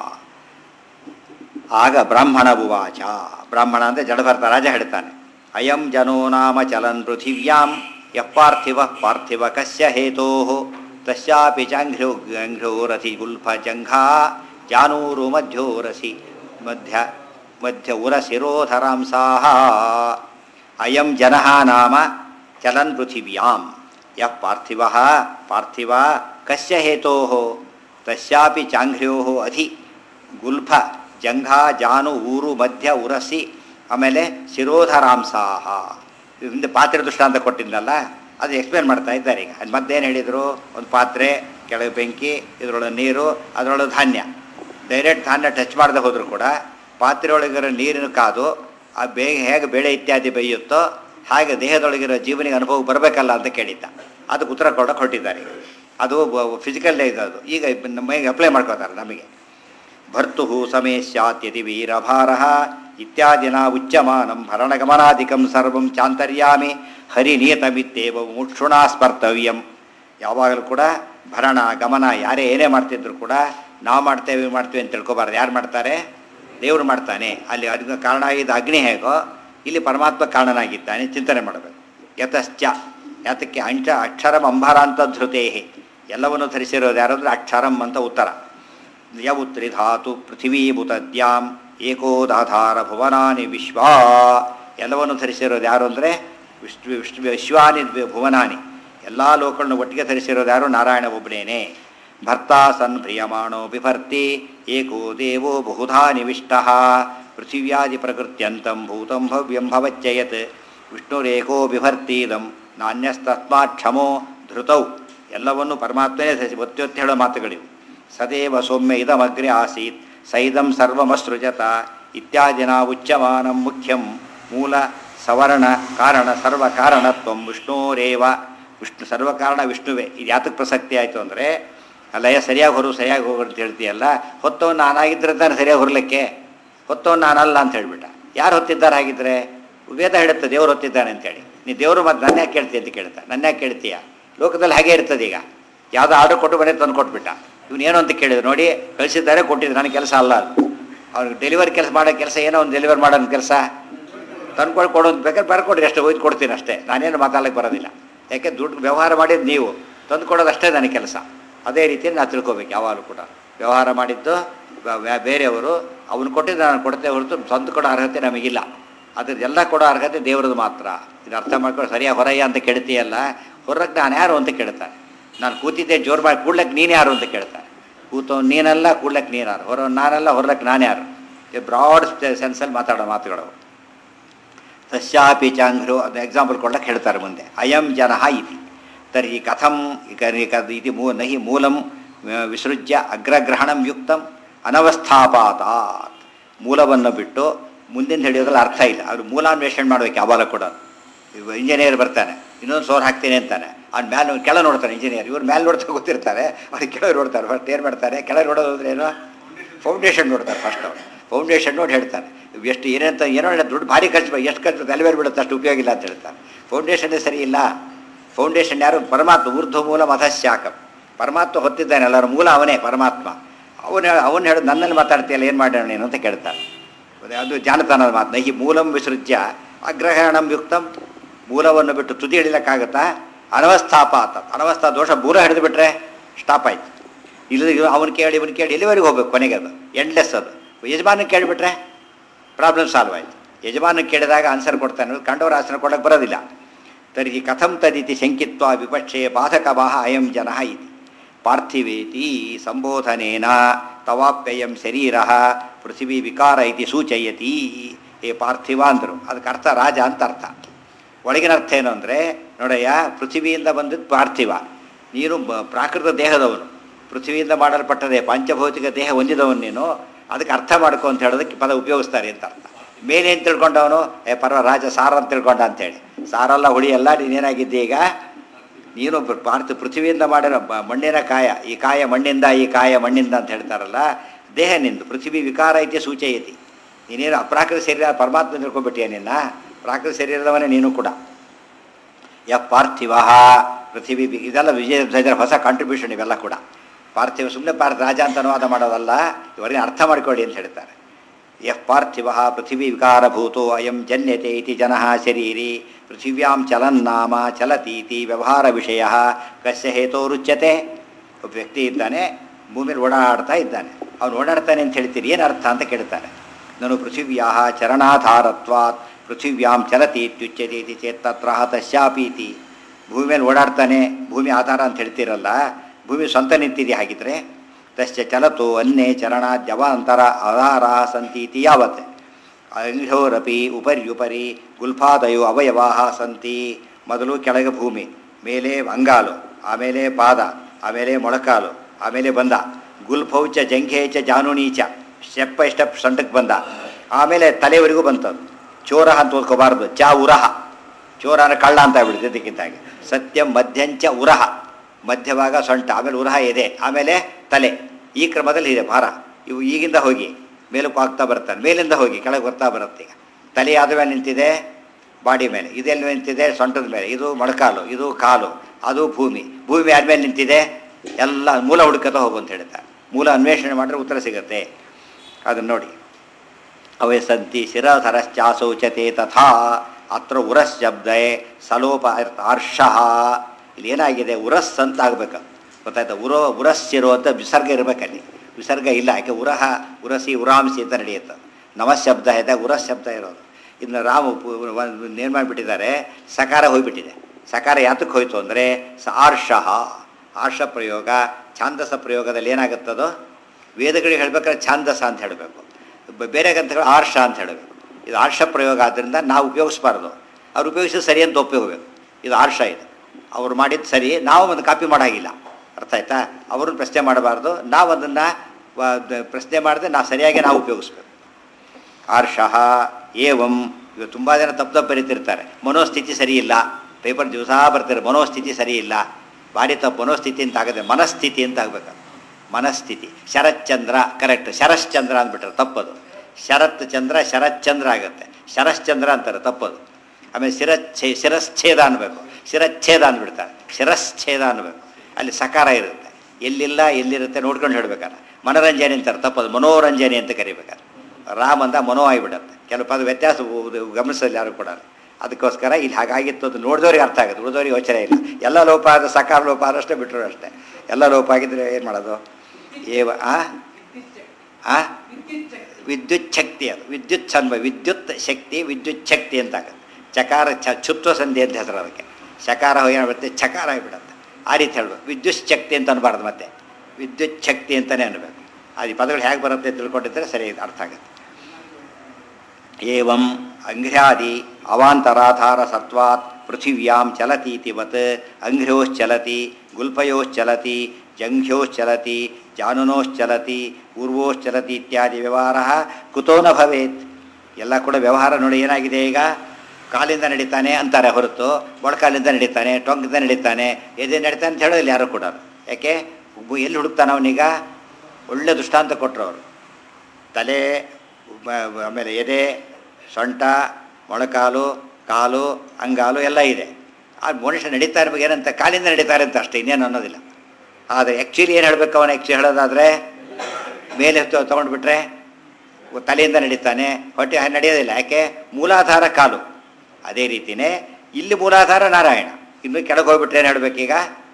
ಆಗ ಬ್ರಾಹ್ಮಣ ಉವಾಚ ಬ್ರಾಹ್ಮಣ ಅಂದರೆ ಜಡಭರ್ತ ರಾಜ ಹೇಳ್ತಾನೆ ಅಯಂ ಜನೋ ನಾಮ ಚಲನ್ ಪೃಥಿವ್ಯಾಂ ಯಃ ಪಾರ್ಥಿವ ಪಾರ್ಥಿವ ಕಸ್ಯ ಹೇತೋ ತಸ್ಯಾಪಿ ಚಾಂಘ್ರೋ ಗಂಘ್ರೋರಥಿ ಗುಲ್ಫ ಜಂಘಾ ಜಾನೂರು ಮಧ್ಯೋರಸಿ ಮಧ್ಯ ಮಧ್ಯ ಉರಶಿರೋಧರಾಂಸಾಹ ಅಯಂ ಜನಃ ನಾಮ ಚಲನ್ ಪೃಥಿವ್ಯಾಂ ಯಃ ಪಾರ್ಥಿವ ಪಾರ್ಥಿವ ಕಸ್ಯ ಹೇತೋ ತಸ್ಯಾಪಿ ಚಾಂಘ್ರ್ಯೋ ಅಧಿ ಗುಲ್ಫ ಜಂಘಾ ಜಾನು ಊರು ಮಧ್ಯ ಉರಸಿ ಆಮೇಲೆ ಶಿರೋಧರಾಂಸಾಹ ಹಿಂದೆ ಪಾತ್ರೆ ದೃಷ್ಟಾಂತ ಕೊಟ್ಟಿದ್ನಲ್ಲ ಅದು ಎಕ್ಸ್ಪ್ಲೇನ್ ಮಾಡ್ತಾ ಇದ್ದಾರೆ ಈಗ ಅದು ಮತ್ತೇನು ಹೇಳಿದರು ಒಂದು ಪಾತ್ರೆ ಕೆಳಗೆ ಬೆಂಕಿ ಇದರೊಳಗೆ ನೀರು ಅದರೊಳಗೆ ಧಾನ್ಯ ಡೈರೆಕ್ಟ್ ಧಾನ್ಯ ಟಚ್ ಮಾಡದೆ ಹೋದರೂ ಕೂಡ ಪಾತ್ರೆ ಒಳಗಿರೋ ನೀರಿನ ಕಾದು ಆ ಬೇ ಹೇಗೆ ಬೇಳೆ ಇತ್ಯಾದಿ ಬೇಯುತ್ತೋ ಹಾಗೆ ದೇಹದೊಳಗಿರೋ ಜೀವನಿಗೆ ಅನುಭವ ಬರಬೇಕಲ್ಲ ಅಂತ ಕೇಳಿದ್ದ ಅದಕ್ಕೆ ಉತ್ತರ ಕೊಡೋಕೆ ಹೊರಟಿದ್ದಾರೆ ಈಗ ಅದು ಫಿಸಿಕಲ್ ಇದು ಅದು ಈಗ ನಮಗೆ ಅಪ್ಲೈ ಮಾಡ್ಕೋತಾರೆ ನಮಗೆ ಭರ್ತು ಸಮೇ ಸ್ಯಾತ್ ಯದಿ ವೀರಭಾರ ಇತ್ಯಾದಿನ ಉಚ್ಯಮಾನಂ ಭರಣಗಮನಾದಿಕಂ ಸರ್ವಂ ಚಾಂತರ್ಯಾಮಿ ಹರಿನಿಯತಮಿತ್ತೇವ ಮುಕ್ಷುಣಾ ಸ್ಪರ್ತವ್ಯಂ ಯಾವಾಗಲೂ ಕೂಡ ಭರಣ ಗಮನ ಯಾರೇ ಏನೇ ಮಾಡ್ತಿದ್ರು ಕೂಡ ನಾವು ಮಾಡ್ತೇವೆ ಇವ್ ಮಾಡ್ತೀವಿ ಅಂತ ತಿಳ್ಕೊಬಾರ್ದು ಯಾರು ಮಾಡ್ತಾರೆ ದೇವರು ಮಾಡ್ತಾನೆ ಅಲ್ಲಿ ಅದಕ್ಕೆ ಕಾರಣ ಆಗಿದ್ದ ಅಗ್ನಿ ಹೇಗೋ ಇಲ್ಲಿ ಪರಮಾತ್ಮ ಕಾರಣನಾಗಿದ್ದಾನೆ ಚಿಂತನೆ ಮಾಡಬೇಕು ಯತಶ್ಚ ಯಾತಕ್ಕೆ ಅಂಚ ಅಕ್ಷರಂ ಅಂಬರಾಂತ ಧೃತೇಹಿ ಎಲ್ಲವನ್ನು ಧರಿಸಿರೋದು ಯಾರು ಅಂದರೆ ಅಕ್ಷರಂ ಅಂತ ಉತ್ತರ ಯವುತ್ರಿ ಧಾತು ಪೃಥಿವೀಭೂತದ್ಯಾಂ ಏಕೋದಾಧಾರ ಭುವನಾನಿ ವಿಶ್ವ ಎಲ್ಲವನ್ನು ಧರಿಸಿರೋದು ಯಾರು ಅಂದರೆ ವಿಷ್ಣು ವಿಷ್ಣು ವಿಶ್ವಾನಿ ಭುವನಾನಿ ಎಲ್ಲ ಲೋಕಗಳನ್ನು ಒಟ್ಟಿಗೆ ಧರಿಸಿರೋದು ಯಾರು ನಾರಾಯಣ ಒಬ್ಬನೇನೆ ಭರ್ತಾ ಸನ್ ಪ್ರಿಯಮಾಣೋ ಬಿಭರ್ತಿ ಏಕೋ ದೇವೋ ಬಹುಧಾ ನಿವಿಷ್ಟ ಪೃಥಿವ್ಯಾದಿ ಪ್ರಕೃತ್ಯಂತಂ ಭೂತಂ ಭವ್ಯಂ ಭವಚ್ಚಯತ್ ವಿಷ್ಣುರೇಕೋ ಬಿಭರ್ತೀದಂ ನಾಣ್ಯಸ್ತಸ್ಮಾತ್ ಕ್ಷಮೋ ಧೃತೌ ಎಲ್ಲವನ್ನು ಪರಮಾತ್ಮನೇ ಧರಿಸಿ ಒತ್ತಿ ಒತ್ತಿ ಹೇಳೋ ಮಾತುಗಳಿವು ಸದೇವ ಸೌಮ್ಯ ಇದಮಗ್ರೆ ಆಸೀತ್ ಸೈದಂ ಸರ್ವಮಸೃಜತ ಇತ್ಯಾದಿನ ಉಚ್ಯಮಾನಂ ಮುಖ್ಯಂ ಮೂಲ ಸವರ್ಣ ಕಾರಣ ಸರ್ವ ಕಾರಣತ್ವಂ ವಿಷ್ಣೋರೇವ ವಿಷ್ಣು ಸರ್ವಕಾರಣ ವಿಷ್ಣುವೇ ಇದು ಯಾತಕ್ಕೆ ಪ್ರಸಕ್ತಿ ಆಯಿತು ಅಂದರೆ ಲಯ ಸರಿಯಾಗಿ ಹೊರು ಸರಿಯಾಗಿ ಹೋಗು ಅಂತ ಹೇಳ್ತೀಯಲ್ಲ ಹೊತ್ತವನು ನಾನಾಗಿದ್ದರೆ ತಾನೆ ಸರಿಯಾಗಿ ಹೊರಲಿಕ್ಕೆ ಹೊತ್ತವನು ನಾನಲ್ಲ ಅಂತ ಹೇಳ್ಬಿಟ್ಟ ಯಾರು ಹೊತ್ತಿದ್ದಾರೆ ಹಾಗಿದ್ರೆ ವೇದ ಹೇಳುತ್ತೆ ದೇವರು ಹೊತ್ತಿದ್ದಾನೆ ಅಂತೇಳಿ ನೀ ದೇವರು ಮತ್ತು ನನ್ನ ಯಾಕೆ ಕೇಳ್ತೀಯ ಅಂತ ಕೇಳ್ತಾ ನನ್ನ ಯಾಕೆ ಕೇಳ್ತೀಯ ಲೋಕದಲ್ಲಿ ಹಾಗೆ ಇರ್ತದೆ ಈಗ ಯಾವುದೋ ಆರ್ಡರ್ ಕೊಟ್ಟು ಮನೆ ತಂದು ಕೊಟ್ಬಿಟ್ಟ ಇವನು ಏನು ಅಂತ ಕೇಳಿದ್ರು ನೋಡಿ ಕಳಿಸಿದ್ದಾರೆ ಕೊಟ್ಟಿದ್ದು ನನ್ನ ಕೆಲಸ ಅಲ್ಲ ಅದು ಅವ್ನಿಗೆ ಡೆಲಿವರಿ ಕೆಲಸ ಮಾಡೋ ಕೆಲಸ ಏನೋ ಒಂದು ಡೆಲಿವರಿ ಮಾಡೋ ಕೆಲಸ ತಂದ್ಕೊಂಡು ಕೊಡೋದು ಬೇಕಾದ್ರೆ ಬರ್ಕೊಡ್ರಿ ಅಷ್ಟೇ ಒಯ್ದು ಕೊಡ್ತೀನಿ ಅಷ್ಟೇ ನಾನೇನು ಮಾತಾಡಕ್ಕೆ ಬರೋದಿಲ್ಲ ಯಾಕೆ ದುಡ್ಡು ವ್ಯವಹಾರ ಮಾಡಿದ್ದು ನೀವು ತಂದು ಕೊಡೋದು ಅಷ್ಟೇ ನನ್ನ ಕೆಲಸ ಅದೇ ರೀತಿ ನಾನು ತಿಳ್ಕೊಬೇಕು ಯಾವಾಗಲೂ ಕೂಡ ವ್ಯವಹಾರ ಮಾಡಿದ್ದು ಬ- ಬ್ಯಾ- ಬೇರೆಯವರು ಅವನು ಕೊಟ್ಟಿದ್ದು ನಾನು ಕೊಡ್ತೇ ಹೊರತು ತಂದು ಕೊಡೋ ಅರ್ಹತೆ ನಮಗಿಲ್ಲ ಅದ್ರದ್ದೆಲ್ಲ ಕೊಡೋ ಅರ್ಹತೆ ದೇವ್ರದ್ದು ಮಾತ್ರ ಇದು ಅರ್ಥ ಮಾಡ್ಕೊಂಡು ಸರಿಯಾಗಿ ಹೊರಯ್ಯ ಅಂತ ಕೇಳ್ತೀಯಲ್ಲ ಹೊರಕ್ಕೆ ನಾನು ಯಾರು ಅಂತ ಕೇಳ್ತಾನೆ ನಾನು ಕೂತಿದ್ದೆ ಜೋರು ಮಾಡಿ ಕೂಡ್ಲಕ್ಕೆ ನೀನು ಯಾರು ಅಂತ ಕೇಳ್ತಾನೆ ಕೂತವ್ ನೀನಲ್ಲ ಕೂಡ್ಲಕ್ಕೆ ನೀನು ಯಾರು ಹೊರ ನಾನಲ್ಲ ಹೊರಕ್ಕೆ ನಾನು ಯಾರು ಇದು ಬ್ರಾಡ್ ಸೆನ್ಸಲ್ಲಿ ಮಾತಾಡೋ ಮಾತುಗಳು ತಸ್ಯಾಪಿ ಚಾಂಘ್ರು ಅದು ಎಕ್ಸಾಂಪಲ್ ಕೊಡ್ಲಕ್ಕೆ ಹೇಳ್ತಾರೆ ಮುಂದೆ ಅಯಂ ಜನಃ ಇತಿ ತರ್ಹಿ ಕಥಂ ಇಕ- ಇತಿ ಮೂ ನಹಿ ಮೂಲಂ ಆ, ವಿಸೃಜ್ಯ ಅಗ್ರಗ್ರಹಣಂ ಯುಕ್ತಂ ಅನವಸ್ಥಾಪಾತಾತ್ ಮೂಲವನ್ನು ಬಿಟ್ಟು ಮುಂದಿನ ಹಿಡಿಯೋದ್ರಲ್ಲಿ ಅರ್ಥ ಇಲ್ಲ ಅವ್ರು ಮೂಲಾನ್ವೇಷಣೆ ಮಾಡ್ಬೇಕು ಯಾವಾಗ ಕೂಡ ಇಂಜಿನಿಯರ್ ಬರ್ತಾನೆ ಇನ್ನೊಂದು ಸೋರ್ ಹಾಕ್ತೀನಿ ಅಂತಾನೆ ಅವ್ನು ಮೇಲೆ ಕೆಳ ನೋಡ್ತಾನೆ ಇಂಜಿನಿಯರ್ ಇವ್ರು ಮೇಲೆ ನೋಡ್ತಾ ಗೊತ್ತಿರ್ತಾರೆ ಅವ್ರಿಗೆ ಕೆಳಗೆ ನೋಡ್ತಾರೆ ಫಸ್ಟ್ ಏನು ಮಾಡ್ತಾರೆ ಕೆಳಗೆ ನೋಡೋದು ಅಂದ್ರೆ ಏನು ಫೌಂಡೇಶನ್ ನೋಡ್ತಾರೆ ಫಸ್ಟ್ ಅವ್ರು ಫೌಂಡೇಶನ್ ನೋಡಿ ಹೇಳ್ತಾನೆ ಎಷ್ಟು ಏನಂತ ಏನೋ ಹೇಳಿ ದುಡ್ಡು ಭಾರಿ ಖರ್ಚು ಬ- ಎಷ್ಟು ಖರ್ಚು ತಲೆ ಬೇರೆ ಬಿಡುತ್ತೆ ಅಷ್ಟು ಉಪಯೋಗ ಇಲ್ಲ ಅಂತ ಹೇಳ್ತಾರೆ ಫೌಂಡೇಶನ್ನೇ ಸರಿ ಇಲ್ಲ ಫೌಂಡೇಶನ್ ಯಾರು ಪರಮಾತ್ಮ ಊರ್ಧ್ವ ಮೂಲ ಮಧಶಾಖಂ ಪರಮಾತ್ಮ ಹೊತ್ತಿದ್ದಾನೆ ಎಲ್ಲರ ಮೂಲ ಅವನೇ ಪರಮಾತ್ಮ ಅವನು ಅವನು ಹೇಳಿ ನನ್ನಲ್ಲಿ ಮಾತಾಡ್ತೀಯಲ್ಲ ಏನು ಮಾಡೋಣ ನೀನು ಅಂತ ಕೇಳ್ತಾನೆ ಅದು ಜಾನತಾನದ ಮಾತು ನಹಿ ಮೂಲಂ ವಿಸೃಜ್ಯ ಅಗ್ರಹಣಂ ಯುಕ್ತಂ ಮೂಲವನ್ನು ಬಿಟ್ಟು ತುದಿ ಹಿಡಿಲಕ್ಕಾಗತ್ತಾ ಅನವಸ್ಥಾಪಾತ ಅನವಸ್ಥಾ ದೋಷ ಮೂಲ ಹಿಡಿದು ಬಿಟ್ರೆ ಸ್ಟಾಪ್ ಆಯ್ತು ಇಲ್ಲ ಅವನು ಕೇಳಿ ಇವನು ಕೇಳಿ ಎಲ್ಲಿವರೆಗೆ ಹೋಗ್ಬೇಕು ಕೊನೆಗೆ ಅದು ಎಂಡ್ಲೆಸ್ ಅದು ಯಜಮಾನ ಕೇಳಿಬಿಟ್ರೆ ಪ್ರಾಬ್ಲಮ್ ಸಾಲ್ವ್ ಆಯಿತು ಯಜಮಾನ ಕೇಳಿದಾಗ ಆನ್ಸರ್ ಕೊಡ್ತಾನೆ ಕಂಡವರ ಆನ್ಸರ್ ಕೊಡೋಕ್ಕೆ ಬರೋದಿಲ್ಲ ತರ್ಹಿ ಕಥಂ ತದಿತಿ ಶಂಕಿತ್ವ ವಿಪಕ್ಷೆ ಬಾಧಕವಾಹ ಅಯಂ ಜನಃ ಇತಿ ಪಾರ್ಥಿವೇತಿ ಸಂಬೋಧನೇನ ತವಾಪ್ಯಯಂ ಶರೀರ ಪೃಥಿವಿ ವಿಕಾರ ಇತಿ ಸೂಚಯತಿ ಏ ಪಾರ್ಥಿವ ಅಂದರು ಅದಕ್ಕೆ ಅರ್ಥ ರಾಜ ಅಂತ ಅರ್ಥ ಒಳಗಿನ ಅರ್ಥ ಏನು ಅಂದರೆ ನೋಡಯ್ಯ ಪೃಥ್ವಿಯಿಂದ ಬಂದಿದ್ದು ಪಾರ್ಥಿವ ನೀನು ಬ- ಪ್ರಾಕೃತ ದೇಹದವನು ಪೃಥ್ವಿಯಿಂದ ಮಾಡಲ್ಪಟ್ಟದೆ ಪಂಚಭೌತಿಕ ದೇಹ ಹೊಂದಿದವನು ನೀನು ಅದಕ್ಕೆ ಅರ್ಥ ಮಾಡ್ಕೊ ಅಂತ ಹೇಳೋದಕ್ಕೆ ಪದ ಉಪಯೋಗಿಸ್ತಾರೆ ಅಂತ ಅರ್ಥ ಮೇಲೆ ಏನು ತಿಳ್ಕೊಂಡವನು ಏ ಪರ್ವ ರಾಜ ಸಾರ ಅಂತ ತಿಳ್ಕೊಂಡ ಅಂತೇಳಿ ಸಾರಲ್ಲ ಹುಳಿಯಲ್ಲ ನೀನೇನಾಗಿದ್ದೆ ಈಗ ನೀನು ಪ್ರ- ಪಾರ್ಥ ಪೃಥ್ವಿಯಿಂದ ಮಾಡಿರೋ ಬ- ಮಣ್ಣಿನ ಕಾಯ ಈ ಕಾಯ ಮಣ್ಣಿಂದ ಈ ಕಾಯ ಮಣ್ಣಿಂದ ಅಂತ ಹೇಳ್ತಾರಲ್ಲ ದೇಹ ನಿಂದು ಪೃಥ್ವಿ ವಿಕಾರ ಐತಿ ಸೂಚಯತಿ ನೀನೇನು ಅಪ್ರಾಕೃತ ಶರೀರ ಪರಮಾತ್ಮ ತಿಳ್ಕೊಂಡ್ಬಿಟ್ಟಿಯ ನಿನ್ನ ಪ್ರಾಕೃತ ಶರೀರದವನೇ ನೀನು ಕೂಡ ಯ ಪಾರ್ಥಿವ ಪೃಥ್ವಿ ಬಿ- ಇದೆಲ್ಲ ವಿಜಯ ಧ್ವಜರ ಹೊಸ ಕಾಂಟ್ರಿಬ್ಯೂಷನ್ ಇವೆಲ್ಲ ಕೂಡ ಪಾರ್ಥಿವ ಸುಮ್ಮನೆ ಪಾರ್ಥ ರಾಜ ಅಂತ ಅನುವಾದ ಮಾಡೋದಲ್ಲ ಇವರಿಗೆ ಅರ್ಥ ಮಾಡಿಕೊಳ್ಳಿ ಅಂತ ಹೇಳ್ತಾರೆ ಯಃ ಪಾರ್ಥಿವ ಪೃಥಿವಿ ವಿಕಾರಭೂತೋ ಅಯಂ ಜನ್ಯತೆ ಇತಿ ಜನಃ ಶರೀರಿ ಪೃಥಿವ್ಯಾಂ ಚಲನ್ನಾಮ ಚಲತೀತಿ ವ್ಯವಹಾರ ವಿಷಯ ಕಸ್ಯ ಹೇತೋರುಚ್ಯತೆ ಒಬ್ಬ ವ್ಯಕ್ತಿ ಇದ್ದಾನೆ ಭೂಮಿಯಲ್ಲಿ ಓಡಾಡ್ತಾ ಇದ್ದಾನೆ ಅವನು ಓಡಾಡ್ತಾನೆ ಅಂತ ಹೇಳ್ತೀರಿ ಏನು ಅರ್ಥ ಅಂತ ಕೇಳ್ತಾನೆ ನಾನು ಪೃಥಿವ್ಯಾ ಚರಣಾಧಾರತ್ವಾತ್ ಪೃಥಿವ್ಯಾಂ ಚಲತಿ ಇತ್ಯುಚ್ಯತೆ ಇತಿ ಚೇತ್ ತತ್ರ ತಸ್ಯಾಪೀತಿ ಭೂಮಿ ಮೇಲೆ ಓಡಾಡ್ತಾನೆ ಭೂಮಿ ಆಧಾರ ಅಂತ ಹೇಳ್ತೀರಲ್ಲ ಭೂಮಿ ಸ್ವಂತ ನಿಂತಿದೆ ಹಾಗಿದ್ರೆ ತಶ್ಚ ಚಲತು ಅನ್ನೇ ಚರಣಾದ್ಯವಾಂತರ ಆಧಾರ ಸಂತೀತಿ ಯಾವತ್ ಅಂಘೋರಪಿ ಉಪರ್ಯುಪರಿ ಗುಲ್ಫಾದಯೋ ಅವಯವಾ ಸಂತಿ ಮೊದಲು ಕೆಳಗೆ ಭೂಮಿ ಮೇಲೆ ಅಂಗಾಲು ಆಮೇಲೆ ಪಾದ ಆಮೇಲೆ ಮೊಳಕಾಲು ಆಮೇಲೆ ಬಂದ ಗುಲ್ಫೌಚ ಜಂಘೇಚ ಜಾನುನೀಚ ಸ್ಟೆಪ್ ಬೈ ಸ್ಟೆಪ್ ಸೊಂಟಕ್ಕೆ ಬಂದ ಆಮೇಲೆ ತಲೆವರೆಗೂ ಬಂತದ್ದು ಚೋರ ಅಂತ ಓದ್ಕೋಬಾರ್ದು ಚ ಉರಹ ಚೋರನ ಕಳ್ಳ ಅಂತ ಆಗ್ಬಿಡುತ್ತೆ ಇದಕ್ಕಿದ್ದಾಗೆ ಸತ್ಯ ಮಧ್ಯಂಚ ಉರಹ ಮಧ್ಯಭಾಗ ಸೊಂಟ ಆಮೇಲೆ ಉರಹ ಇದೆ ಆಮೇಲೆ ತಲೆ ಈ ಕ್ರಮದಲ್ಲಿ ಇದೆ ಭಾರ ಇವು ಈಗಿಂದ ಹೋಗಿ ಮೇಲಕ್ಕೆ ಆಗ್ತಾ ಬರ್ತಾನೆ ಮೇಲಿಂದ ಹೋಗಿ ಕೆಳಗೆ ಬರ್ತಾ ಬರುತ್ತೆ ಈಗ ತಲೆ ಆದ ಮೇಲೆ ನಿಂತಿದೆ ಬಾಡಿ ಮೇಲೆ ಇದೆಲ್ಲಿ ನಿಂತಿದೆ ಸೊಂಟದ ಮೇಲೆ ಇದು ಮೊಳಕಾಲು ಇದು ಕಾಲು ಅದು ಭೂಮಿ ಭೂಮಿ ಆದಮೇಲೆ ನಿಂತಿದೆ ಎಲ್ಲ ಮೂಲ ಹುಡುಕತ ಹೋಗು ಅಂತ ಹೇಳ್ತಾರೆ ಮೂಲ ಅನ್ವೇಷಣೆ ಮಾಡಿದ್ರೆ ಉತ್ತರ ಸಿಗುತ್ತೆ ಅದನ್ನು ನೋಡಿ ಅವೇ ಸಂತಿ ಶಿರಧರಶ್ಚಾಸೌಚತೆ ತಥಾ ಅತ್ರ ಉರಸ್ ಶಬ್ದೇ ಸಲೋಪ ಆರ್ಷಃ ಇಲ್ಲಿ ಏನಾಗಿದೆ ಉರಸ್ ಅಂತ ಆಗಬೇಕು ಗೊತ್ತಾಯ್ತಾ ಉರೋ ಉರಸ್ಸಿರೋ ಅಂತ ವಿಸರ್ಗ ಇರಬೇಕಲ್ಲಿ ವಿಸರ್ಗ ಇಲ್ಲ ಯಾಕೆ ಉರಹ ಉರಸಿ ಉರಾಂಸಿ ಅಂತ ನಡೆಯುತ್ತೆ ನಮಶಬ್ದ ಇದೆ ಉರಸ್ ಶಬ್ದ ಇರೋದು ಇನ್ನು ರಾಮ ಏನು ಮಾಡಿಬಿಟ್ಟಿದ್ದಾರೆ ಸಕಾರ ಹೋಗ್ಬಿಟ್ಟಿದೆ ಸಕಾರ ಯಾತಕ್ಕೆ ಹೋಯ್ತು ಅಂದರೆ ಸ ಆರ್ಷಃ ಆರ್ಷ ಪ್ರಯೋಗ ಛಾಂದಸ ಪ್ರಯೋಗದಲ್ಲಿ ಏನಾಗುತ್ತದೋ ವೇದಗಳಿಗೆ ಹೇಳ್ಬೇಕಾದ್ರೆ ಛಾಂದಸ ಅಂತ ಹೇಳಬೇಕು ಬ- ಬೇರೆ ಗ್ರಂಥಗಳು ಆರ್ಷ ಅಂತ ಹೇಳಬೇಕು ಇದು ಆರ್ಷ ಪ್ರಯೋಗ ಆದ್ದರಿಂದ ನಾವು ಉಪಯೋಗಿಸ್ಬಾರ್ದು ಅವ್ರು ಉಪಯೋಗಿಸೋದು ಸರಿ ಅಂತ ಒಪ್ಪಿ ಹೋಗ್ಬೇಕು ಇದು ಆರ್ಷ ಇದು ಅವ್ರು ಮಾಡಿದ್ದು ಸರಿ ನಾವು ಒಂದು ಕಾಪಿ ಮಾಡಾಗಿಲ್ಲ ಅರ್ಥ ಆಯ್ತಾ ಅವ್ರನ್ನ ಪ್ರಶ್ನೆ ಮಾಡಬಾರ್ದು ನಾವು ಅದನ್ನು ಪ್ರಶ್ನೆ ಮಾಡದೆ ನಾವು ಸರಿಯಾಗಿ ನಾವು ಉಪಯೋಗಿಸ್ಬೇಕು ಆರ್ಷಃ ಏವಂ ಇವು ತುಂಬ ಜನ ತಪ್ಪು ತಪ್ಪು ಬರೀತಿರ್ತಾರೆ ಮನೋಸ್ಥಿತಿ ಸರಿ ಇಲ್ಲ ಪೇಪರ್ ದಿವಸ ಬರ್ತಾರೆ ಮನೋಸ್ಥಿತಿ ಸರಿ ಇಲ್ಲ ಭಾರಿ ತಪ್ಪು ಮನೋಸ್ಥಿತಿ ಅಂತ ಆಗದೆ ಮನಸ್ಥಿತಿ ಅಂತ ಆಗಬೇಕು ಮನಸ್ಥಿತಿ ಶರತ್ಚಂದ್ರ ಕರೆಕ್ಟ್ ಶರಶ್ಚಂದ್ರ ಅಂದ್ಬಿಟ್ರೆ ತಪ್ಪದು ಶರತ್ ಚಂದ್ರ ಶರಶ್ಚಂದ್ರ ಆಗುತ್ತೆ ಶರಶ್ಚಂದ್ರ ಅಂತಾರೆ ತಪ್ಪದು ಆಮೇಲೆ ಶಿರಚ್ಛೇ ಶಿರಶ್ಛೇದ ಅನ್ಬೇಕು ಶಿರಚ್ಛೇದ ಅಂದ್ಬಿಡ್ತಾರೆ ಶಿರಶ್ಛೇದ ಅನ್ಬೇಕು ಅಲ್ಲಿ ಸಕಾರ ಇರುತ್ತೆ ಎಲ್ಲಿಲ್ಲ ಎಲ್ಲಿರುತ್ತೆ ನೋಡ್ಕೊಂಡು ಹೇಳ್ಬೇಕಾರೆ ಮನೋರಂಜನೆ ಅಂತಾರೆ ತಪ್ಪದು ಮನೋರಂಜನೆ ಅಂತ ಕರಿಬೇಕಾರೆ ರಾಮ್ ಅಂದ ಮನೋ ಆಗಿಬಿಡುತ್ತೆ ಕೆಲವು ಪದ ವ್ಯತ್ಯಾಸ ಉ- ಗಮನಿಸಲ್ಲ ಯಾರು ಕೂಡ ಅದಕ್ಕೋಸ್ಕರ ಇಲ್ಲಿ ಹಾಗಾಗಿತ್ತು ಅದು ನೋಡಿದವ್ರಿಗೆ ಅರ್ಥ ಆಗುತ್ತೆ ಉಳಿದವ್ರಿಗೆ ಯೋಚನೆ ಇಲ್ಲ ಎಲ್ಲ ಲೋಪ ಆದ ಸಕಾರ ಲೋಪ ಆದಷ್ಟೇ ಬಿಟ್ಟರು ಅಷ್ಟೇ ಎಲ್ಲ ಲೋಪ ಆಗಿದ್ರೆ ಏನು ಮಾಡೋದು ಏವ ಆ ಆ ವಿದ್ಯುತ್ ಶಕ್ತಿ ಅದು ವಿದ್ಯುತ್ ಚನ್ಮ ವಿದ್ಯುತ್ ಶಕ್ತಿ ವಿದ್ಯುತ್ ಶಕ್ತಿ ಅಂತ ಆಗುತ್ತೆ ಚಕಾರ ಚ ಚುತ್ವ ಸಂಧಿ ಅಂತ ಹೆಸರು ಅದಕ್ಕೆ ಶಕಾರ ಏನಾಗುತ್ತೆ ಚಕಾರ ಆಗಿಬಿಡುತ್ತೆ ಆ ರೀತಿ ಹೇಳ್ಬೇಕು ವಿದ್ಯುತ್ ಶಕ್ತಿ ಅಂತ ಅನ್ಬಾರ್ದು ಮತ್ತೆ ವಿದ್ಯುತ್ ಶಕ್ತಿ ಅಂತಲೇ ಅನ್ಬೇಕು ಅದು ಈ ಪದಗಳು ಹೇಗೆ ಬರುತ್ತೆ ಅಂತ ತಿಳ್ಕೊಂಡಿದ್ರೆ ಸರಿ ಅರ್ಥ ಆಗುತ್ತೆ ಏವಂ ಅಂಘ್ರ್ಯಾದಿ ಅವಾಂತರಾಧಾರ ಸತ್ವಾತ್ ಪೃಥಿವ್ಯಾಂ ಚಲತೀತಿವತ್ ಅಂಘ್ರ್ಯೋಶ್ಚಲತಿ ಗುಲ್ಫಯೋಶ್ಚಲತಿ ಜಂಘ್ಯೋಶ್ಚಲತಿ ಜಾನುನೋಶ್ಚಲತಿ ಪೂರ್ವೋಶ್ಚಲತಿ ಇತ್ಯಾದಿ ವ್ಯವಹಾರ ಕುತೋ ನ ಭವೇತ್ ಎಲ್ಲ ಕೂಡ ವ್ಯವಹಾರ ನೋಡಿ ಏನಾಗಿದೆ ಈಗ ಕಾಲಿಂದ ನಡೀತಾನೆ ಅಂತಾರೆ ಹೊರತು ಮೊಳಕಾಲಿಂದ ನಡೀತಾನೆ ಟೊಂಕದಿಂದ ನಡೀತಾನೆ ಎದೆ ನಡೀತಾನೆ ಅಂತ ಹೇಳೋದಿಲ್ಲ ಯಾರು ಕೂಡ ಯಾಕೆ ಒಬ್ಬ ಎಲ್ಲಿ ಹುಡುಕ್ತಾನೆ ಅವನೀಗ ಒಳ್ಳೆ ದೃಷ್ಟಾಂತ ಕೊಟ್ಟರು ಅವರು ತಲೆ ಮ- ಆಮೇಲೆ ಎದೆ ಸೊಂಟ ಮೊಳಕಾಲು ಕಾಲು ಅಂಗಾಲು ಎಲ್ಲ ಇದೆ ಆ ಮನುಷ್ಯ ನಡೀತಾ ಇರ್ಬೇಕು ಏನಂತ ಕಾಲಿಂದ ನಡೀತಾರೆ ಅಂತ ಅಷ್ಟೇ ಇನ್ನೇನು ಅನ್ನೋದಿಲ್ಲ ಆದರೆ ಆ್ಯಕ್ಚುಲಿ ಏನು ಹೇಳಬೇಕು ಅವನು ಆ್ಯಕ್ಚುಲಿ ಹೇಳೋದಾದರೆ ಮೇಲೆ ತೊಗೊಂಡ್ಬಿಟ್ರೆ ತಲೆಯಿಂದ ನಡೀತಾನೆ ಹೊಟ್ಟೆ ಹಾಗೆ ನಡೆಯೋದಿಲ್ಲ ಯಾಕೆ ಮೂಲಾಧಾರ ಕಾಲು ಅದೇ ರೀತಿಯೇ ಇಲ್ಲಿ ಮೂಲಾಧಾರ ನಾರಾಯಣ ಇನ್ನು ಕೆಳಗೆ ಹೋಗ್ಬಿಟ್ರೆ ಏನು ಹೇಳಬೇಕೀಗ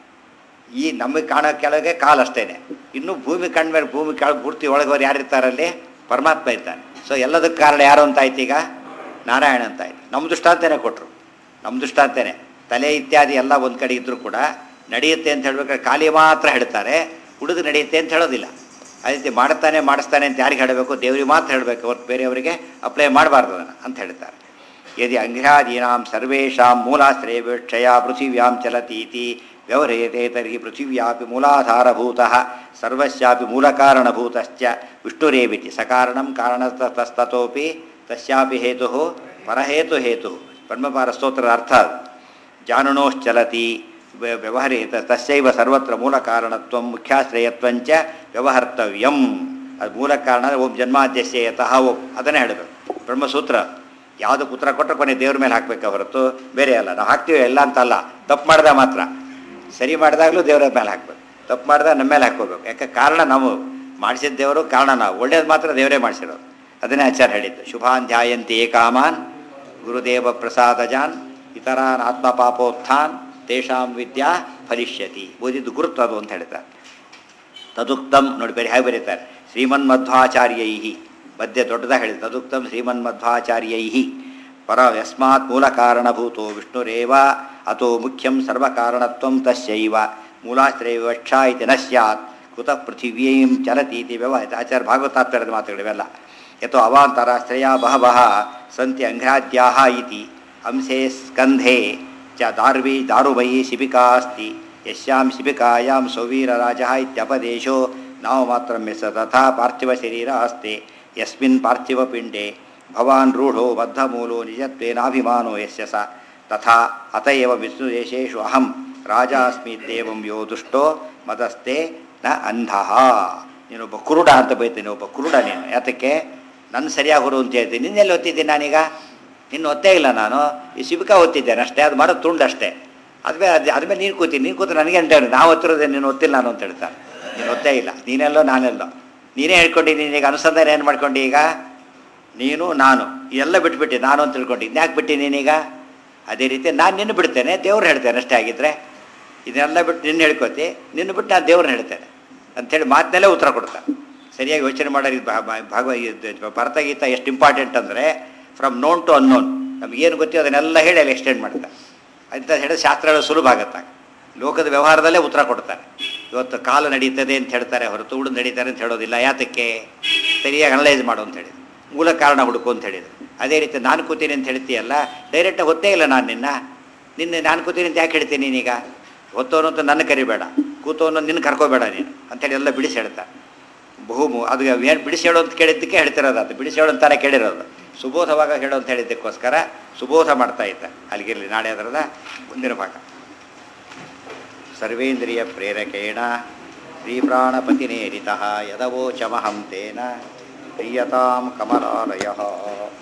ಈ ನಮಗೆ ಕಾಣೋ ಕೆಳಗೆ ಕಾಲು ಅಷ್ಟೇನೆ ಇನ್ನು ಭೂಮಿ ಕಂಡ್ಮೇಲೆ ಭೂಮಿ ಕೆಳಗೆ ಪೂರ್ತಿ ಒಳಗೆ ಯಾರು ಇರ್ತಾರಲ್ಲಿ ಪರಮಾತ್ಮ ಇರ್ತಾನೆ ಸೊ ಎಲ್ಲದಕ್ಕೆ ಕಾರಣ ಯಾರು ಅಂತ ಆಯ್ತು ಈಗ ನಾರಾಯಣ ಅಂತ ಆಯ್ತು ನಮ್ಮ ದೃಷ್ಟಾಂತನೇ ಕೊಟ್ಟರು ನಮ್ಮ ದೃಷ್ಟಾಂತನೇ ತಲೆ ಇತ್ಯಾದಿ ಎಲ್ಲ ಒಂದು ಕಡೆ ಇದ್ದರೂ ಕೂಡ ನಡೆಯುತ್ತೆ ಅಂತ ಹೇಳ್ಬೇಕಾದ್ರೆ ಖಾಲಿ ಮಾತ್ರ ಹೇಳ್ತಾರೆ ಹುಡುಗ ನಡೆಯುತ್ತೆ ಅಂತ ಹೇಳೋದಿಲ್ಲ ಅದೇ ರೀತಿ ಮಾಡ್ತಾನೆ ಮಾಡಿಸ್ತಾನೆ ಅಂತ ಯಾರಿಗೆ ಹೇಳಬೇಕು ದೇವರಿಗೆ ಮಾತ್ರ ಹೇಳಬೇಕು ಹೊರತು ಬೇರೆಯವರಿಗೆ ಅಪ್ಲೈ ಮಾಡಬಾರ್ದು ಅದನ್ನು ಅಂತ ಹೇಳ್ತಾರೆ ಯದಿ ಅಂಘ್ರಾದೀನಾಂ ಸರ್ವೇಷಾಂ ಮೂಲಾಶ್ರಯವೇಕ್ಷಯ ಪೃಥಿವ್ಯಾಂ ಚಲತೀತಿ ವ್ಯವಹ್ರಿಯತೆ ತರ್ಹಿ ಪೃಥಿವ್ಯಾಪಿ ಮೂಲಾಧಾರಭೂತಃ ಸರ್ವಸ್ಯಾಪಿ ಮೂಲಕಾರಣಭೂತಶ್ಚ ವಿಷ್ಣುರೇವಿತಿ ಸಕಾರಣಂ ಕಾರಣತಸ್ತತೋಪಿ ತಸ್ಯಾಪಿ ಹೇತು ಪರಹೇತು ಹೇತು ಬ್ರಹ್ಮಪಾರ ಸ್ತೋತ್ರದ ಅರ್ಥ ಅದು ಜಾನುನೋಶ್ಚಲತಿ ವ್ಯ- ವ್ಯವಹರೇತ ತಸ್ಯೈವ ಸರ್ವತ್ರ ಮೂಲ ಕಾರಣತ್ವ ಮುಖ್ಯಾಶ್ರಯತ್ವಂಚ ವ್ಯವಹರ್ತವ್ಯಂ ಅದು ಮೂಲ ಕಾರಣ ಓಂ ಜನ್ಮಾದ್ಯಸ್ಯ ಯತಃ ಓಂ ಅದನ್ನೇ ಹೇಳಬೇಕು ಬ್ರಹ್ಮಸೂತ್ರ ಯಾವುದಕ್ಕೆ ಉತ್ತರ ಕೊಟ್ಟರೆ ಕೊನೆ ದೇವ್ರ ಮೇಲೆ ಹಾಕಬೇಕೆ ಹೊರತು ಬೇರೆ ಅಲ್ಲ ನಾವು ಹಾಕ್ತೀವಿ ಎಲ್ಲ ಅಂತಲ್ಲ ತಪ್ಪು ಮಾಡಿದಾಗ ಮಾತ್ರ ಸರಿ ಮಾಡಿದಾಗಲೂ ದೇವರ ಮೇಲೆ ಹಾಕ್ಬೇಕು ತಪ್ಪು ಮಾಡಿದಾಗ ನಮ್ಮ ಮೇಲೆ ಹಾಕ್ಕೋಬೇಕು ಯಾಕೆ ಕಾರಣ ನಾವು ಮಾಡಿಸಿದ ದೇವರು ಕಾರಣ ನಾವು ಒಳ್ಳೇದು ಮಾತ್ರ ದೇವರೇ ಮಾಡಿಸಿರೋದು ಅದನ್ನೇ ಆಚಾರ್ಯ ಹೇಳಿದ್ದು ಶುಭಾಂಧ್ಯಾಯಂತಿ ಏಕಾಮಾನ್ ಗುರುದೇವ ಪ್ರಸಾದಜಾನ್ ಇತರಾನ್ ಆತ್ಮ ಪಾಪೋತ್ಥಾನ್ ತೇಷಾಂ ವಿದ್ಯಾ ಫಲಿಷ್ಯತಿ ಓದಿದ್ದು ಗುರುತ್ವ ಅದು ಅಂತ ಹೇಳ್ತಾರೆ ತದುಕ್ತಂ ನೋಡಿ ಬೇರೆ ಹೇಗೆ ಬರೀತಾರೆ ಶ್ರೀಮನ್ಮಧ್ವಾಚಾರ್ಯೈ ಮಧ್ಯೆ ದೊಡ್ಡದಾಗಿ ಹೇಳಿ ತದುಕ್ತಂ ಶ್ರೀಮನ್ಮಧ್ವಾಚಾರ್ಯೈ ಪರ ಯಸ್ಮಾತ್ ಮೂಲ ಕಾರಣಭೂತೋ ವಿಷ್ಣುರೇವ ಅಥೋ ಮುಖ್ಯಂ ಸರ್ವಕಾರಣತ್ವಂ ತಸ್ಯೈವ ಮೂಲಾಶ್ರಯವಕ್ಷ ಇತಿ ನ ಸ್ಯಾತ್ ಕುತಃ ಪೃಥಿವೀಂ ಚಲತಿ ಇತಿ ವ್ಯವಹಿತ ಆಚಾರ್ಯ ಭಾಗವತಾಪ್ತರದ ಮಾತುಗಳು ಇವೆಲ್ಲ ಯಥೋ ಅವಾಂತರಾಶ್ರಯ ಬಹವಃ ಸಂತಿ ಅಂಘ್ರಾದ್ಯಾಹ ಇತಿ ಅಂಶೇ ಸ್ಕಂಧೆ ಚ ದಾರ್ವಿ ದಾರುಮಯಿ ಶಿಬಿಕಾ ಅಸ್ತಿ ಯಸ್ಯಾಂ ಶಿಬಿಕಾಯಾಂ ಸೌವೀರರಾಜः ಇತ್ಯಪದೇಶೋ ನಾಮಮಾತ್ರಂ ಯಸ ತಥಾ ಪಾರ್ಥಿವಶರೀರ ಅಸ್ತಿ ಯಸ್ಮಿನ್ ಪಾರ್ಥಿವಪಿಂಡೆ ಭವಾನ್ ರೂಢೋ ಬದ್ಧಮೂಲೋ ನಿಜತ್ವೇನಾಭಿಮಾನೋ ಯಸ್ಯ ಸ ತಥಾ ಅತ ಏವ ವಿಷ್ಣುದೇಶೇಷು ಅಹಂ ರಾಜ ಅಸ್ಮಿತ್ಯೇವಂ ಯೋ ದುಷ್ಟೋ ಮದಸ್ತೆ ನ ಅಂಧಃ ನೀನೊಬ್ಬ ಕುರುಡ ಅಂತ ಬೈತೀನಿ ಒಬ್ಬ ಕುರುಡ ನೀನು ಯಾತಕ್ಕೆ ನನ್ನ ಸರಿಯಾಗಿ ಹೊರು ಅಂತ ಹೇಳ್ತೀನಿ ನಿನ್ನೆಲ್ಲಿ ಓದ್ತಿದ್ದೀನಿ ನಾನೀಗ ನಿನ್ನ ಒತ್ತೇ ಇಲ್ಲ ನಾನು ಈ ಶಿಬಿಕಾ ಓದ್ತಿದ್ದೇನೆ ಅಷ್ಟೇ ಅದು ಮಾಡೋ ತುಂಡು ಅಷ್ಟೇ ಅದ್ಮೇಲೆ ಅದು ಅದ್ಮೇಲೆ ನೀನು ಕೂತೀನಿ ನೀನು ಕೂತು ನನಗೆ ಅಂತ ಹೇಳಿ ನಾವು ಓದ್ತಿರೋದೇ ನೀನು ಒತ್ತಿಲ್ಲ ನಾನು ಅಂತ ಹೇಳ್ತಾರೆ ನೀನು ಒತ್ತೇ ಇಲ್ಲ ನೀನೆಲ್ಲೋ ನಾನೆಲ್ಲೋ ನೀನೇ ಹೇಳ್ಕೊಂಡು ನೀನೀಗ ಅನುಸಂಧಾನ ಏನು ಮಾಡ್ಕೊಂಡು ಈಗ ನೀನು ನಾನು ಎಲ್ಲ ಬಿಟ್ಬಿಟ್ಟು ನಾನು ಅಂತ ತಿಳ್ಕೊಂಡು ಇದ್ಯಾಕೆ ಬಿಟ್ಟು ನೀನೀಗ ಅದೇ ರೀತಿ ನಾನು ನಿನ್ನ ಬಿಡ್ತೇನೆ ದೇವ್ರು ಹೇಳ್ತೇನೆ ಅಷ್ಟೇ ಆಗಿದ್ರೆ ಇದನ್ನೆಲ್ಲ ಬಿಟ್ಟು ನಿನ್ನ ಹೇಳ್ಕೊತಿ ನಿನ್ನ ಬಿಟ್ಟು ನಾನು ದೇವ್ರನ್ನ ಹೇಳ್ತೇನೆ ಅಂಥೇಳಿ ಮಾತಿನಲ್ಲೇ ಉತ್ತರ ಕೊಡ್ತಾನೆ ಸರಿಯಾಗಿ ಯೋಚನೆ ಮಾಡೋದು ಇದು ಭಾ- ಭಾ- ಭಾಗವ ಇದು ಭರತಗೀತ ಎಷ್ಟು ಇಂಪಾರ್ಟೆಂಟ್ ಅಂದರೆ ಫ್ರಮ್ ನೋನ್ ಟು ಅನ್ನೋನ್ ನಮಗೇನು ಗೊತ್ತಿದೆ ಅದನ್ನೆಲ್ಲ ಹೇಳಿ ಅಲ್ಲಿ ಎಕ್ಸ್ಟೆಂಡ್ ಮಾಡ್ತಾರೆ ಅಂತ ಹೇಳಿದ್ರೆ ಶಾಸ್ತ್ರಗಳು ಸುಲಭ ಆಗುತ್ತೆ ಲೋಕದ ವ್ಯವಹಾರದಲ್ಲೇ ಉತ್ತರ ಕೊಡ್ತಾರೆ ಇವತ್ತು ಕಾಲು ನಡೀತದೆ ಅಂತ ಹೇಳ್ತಾರೆ ಹೊರತು ಉಡು ನಡೀತಾರೆ ಅಂತ ಹೇಳೋದಿಲ್ಲ ಯಾತಕ್ಕೆ ಸರಿಯಾಗಿ ಅನಲೈಸ್ ಮಾಡು ಅಂತ ಹೇಳಿದ್ರು ಮೂಲ ಕಾರಣ ಹುಡುಕು ಅಂತ ಹೇಳಿದ್ರು ಅದೇ ರೀತಿ ನಾನು ಕೂತೀನಿ ಅಂತ ಹೇಳ್ತೀಯಲ್ಲ ಡೈರೆಕ್ಟಾಗಿ ಹೊತ್ತೇ ಇಲ್ಲ ನಾನು ನಿನ್ನ ನಿನ್ನೆ ನಾನು ಕೂತೀನಿ ಅಂತ ಯಾಕೆ ಹೇಳ್ತೀನಿ ನೀನೀಗ ಹೊತ್ತವನು ಅಂತ ನನ್ನ ಕರಿಬೇಡ ಕೂತವನು ನಿನ್ನ ಕರ್ಕೋಬೇಡ ನೀನು ಅಂತೇಳಿ ಎಲ್ಲ ಬಿಡಿಸಿ ಹೇಳ್ತಾರೆ ಬಹುಮು ಅದು ಏನು ಬಿಡಿಸಿ ಹೇಳು ಅಂತ ಕೇಳಿದ್ದಕ್ಕೆ ಹೇಳ್ತಿರೋದು ಅದು ಬಿಡಿಸಿ ಹೇಳು ಅಂತಾನೆ ಕೇಳಿರೋದು ಸುಬೋಧವಾಗ ಹೇಳು ಅಂತ ಹೇಳಿದ್ದಕ್ಕೋಸ್ಕರ ಸುಬೋಧ ಮಾಡ್ತಾ ಇದ್ದ ಅಲ್ಲಿಗಿರಲಿ ನಾಳೆ ಅದರದ ಮುಂದಿನ ಭಾಗ ಸರ್ವೇಂದ್ರಿಯ ಪ್ರೇರಕೇಣ ಶ್ರೀಪ್ರಾಣಪತಿನೇರಿತಃ ಯದವೋಚಮಹಂ ತೇನ ಪ್ರೀಯತಾಂ ಕಮಲಾಲಯ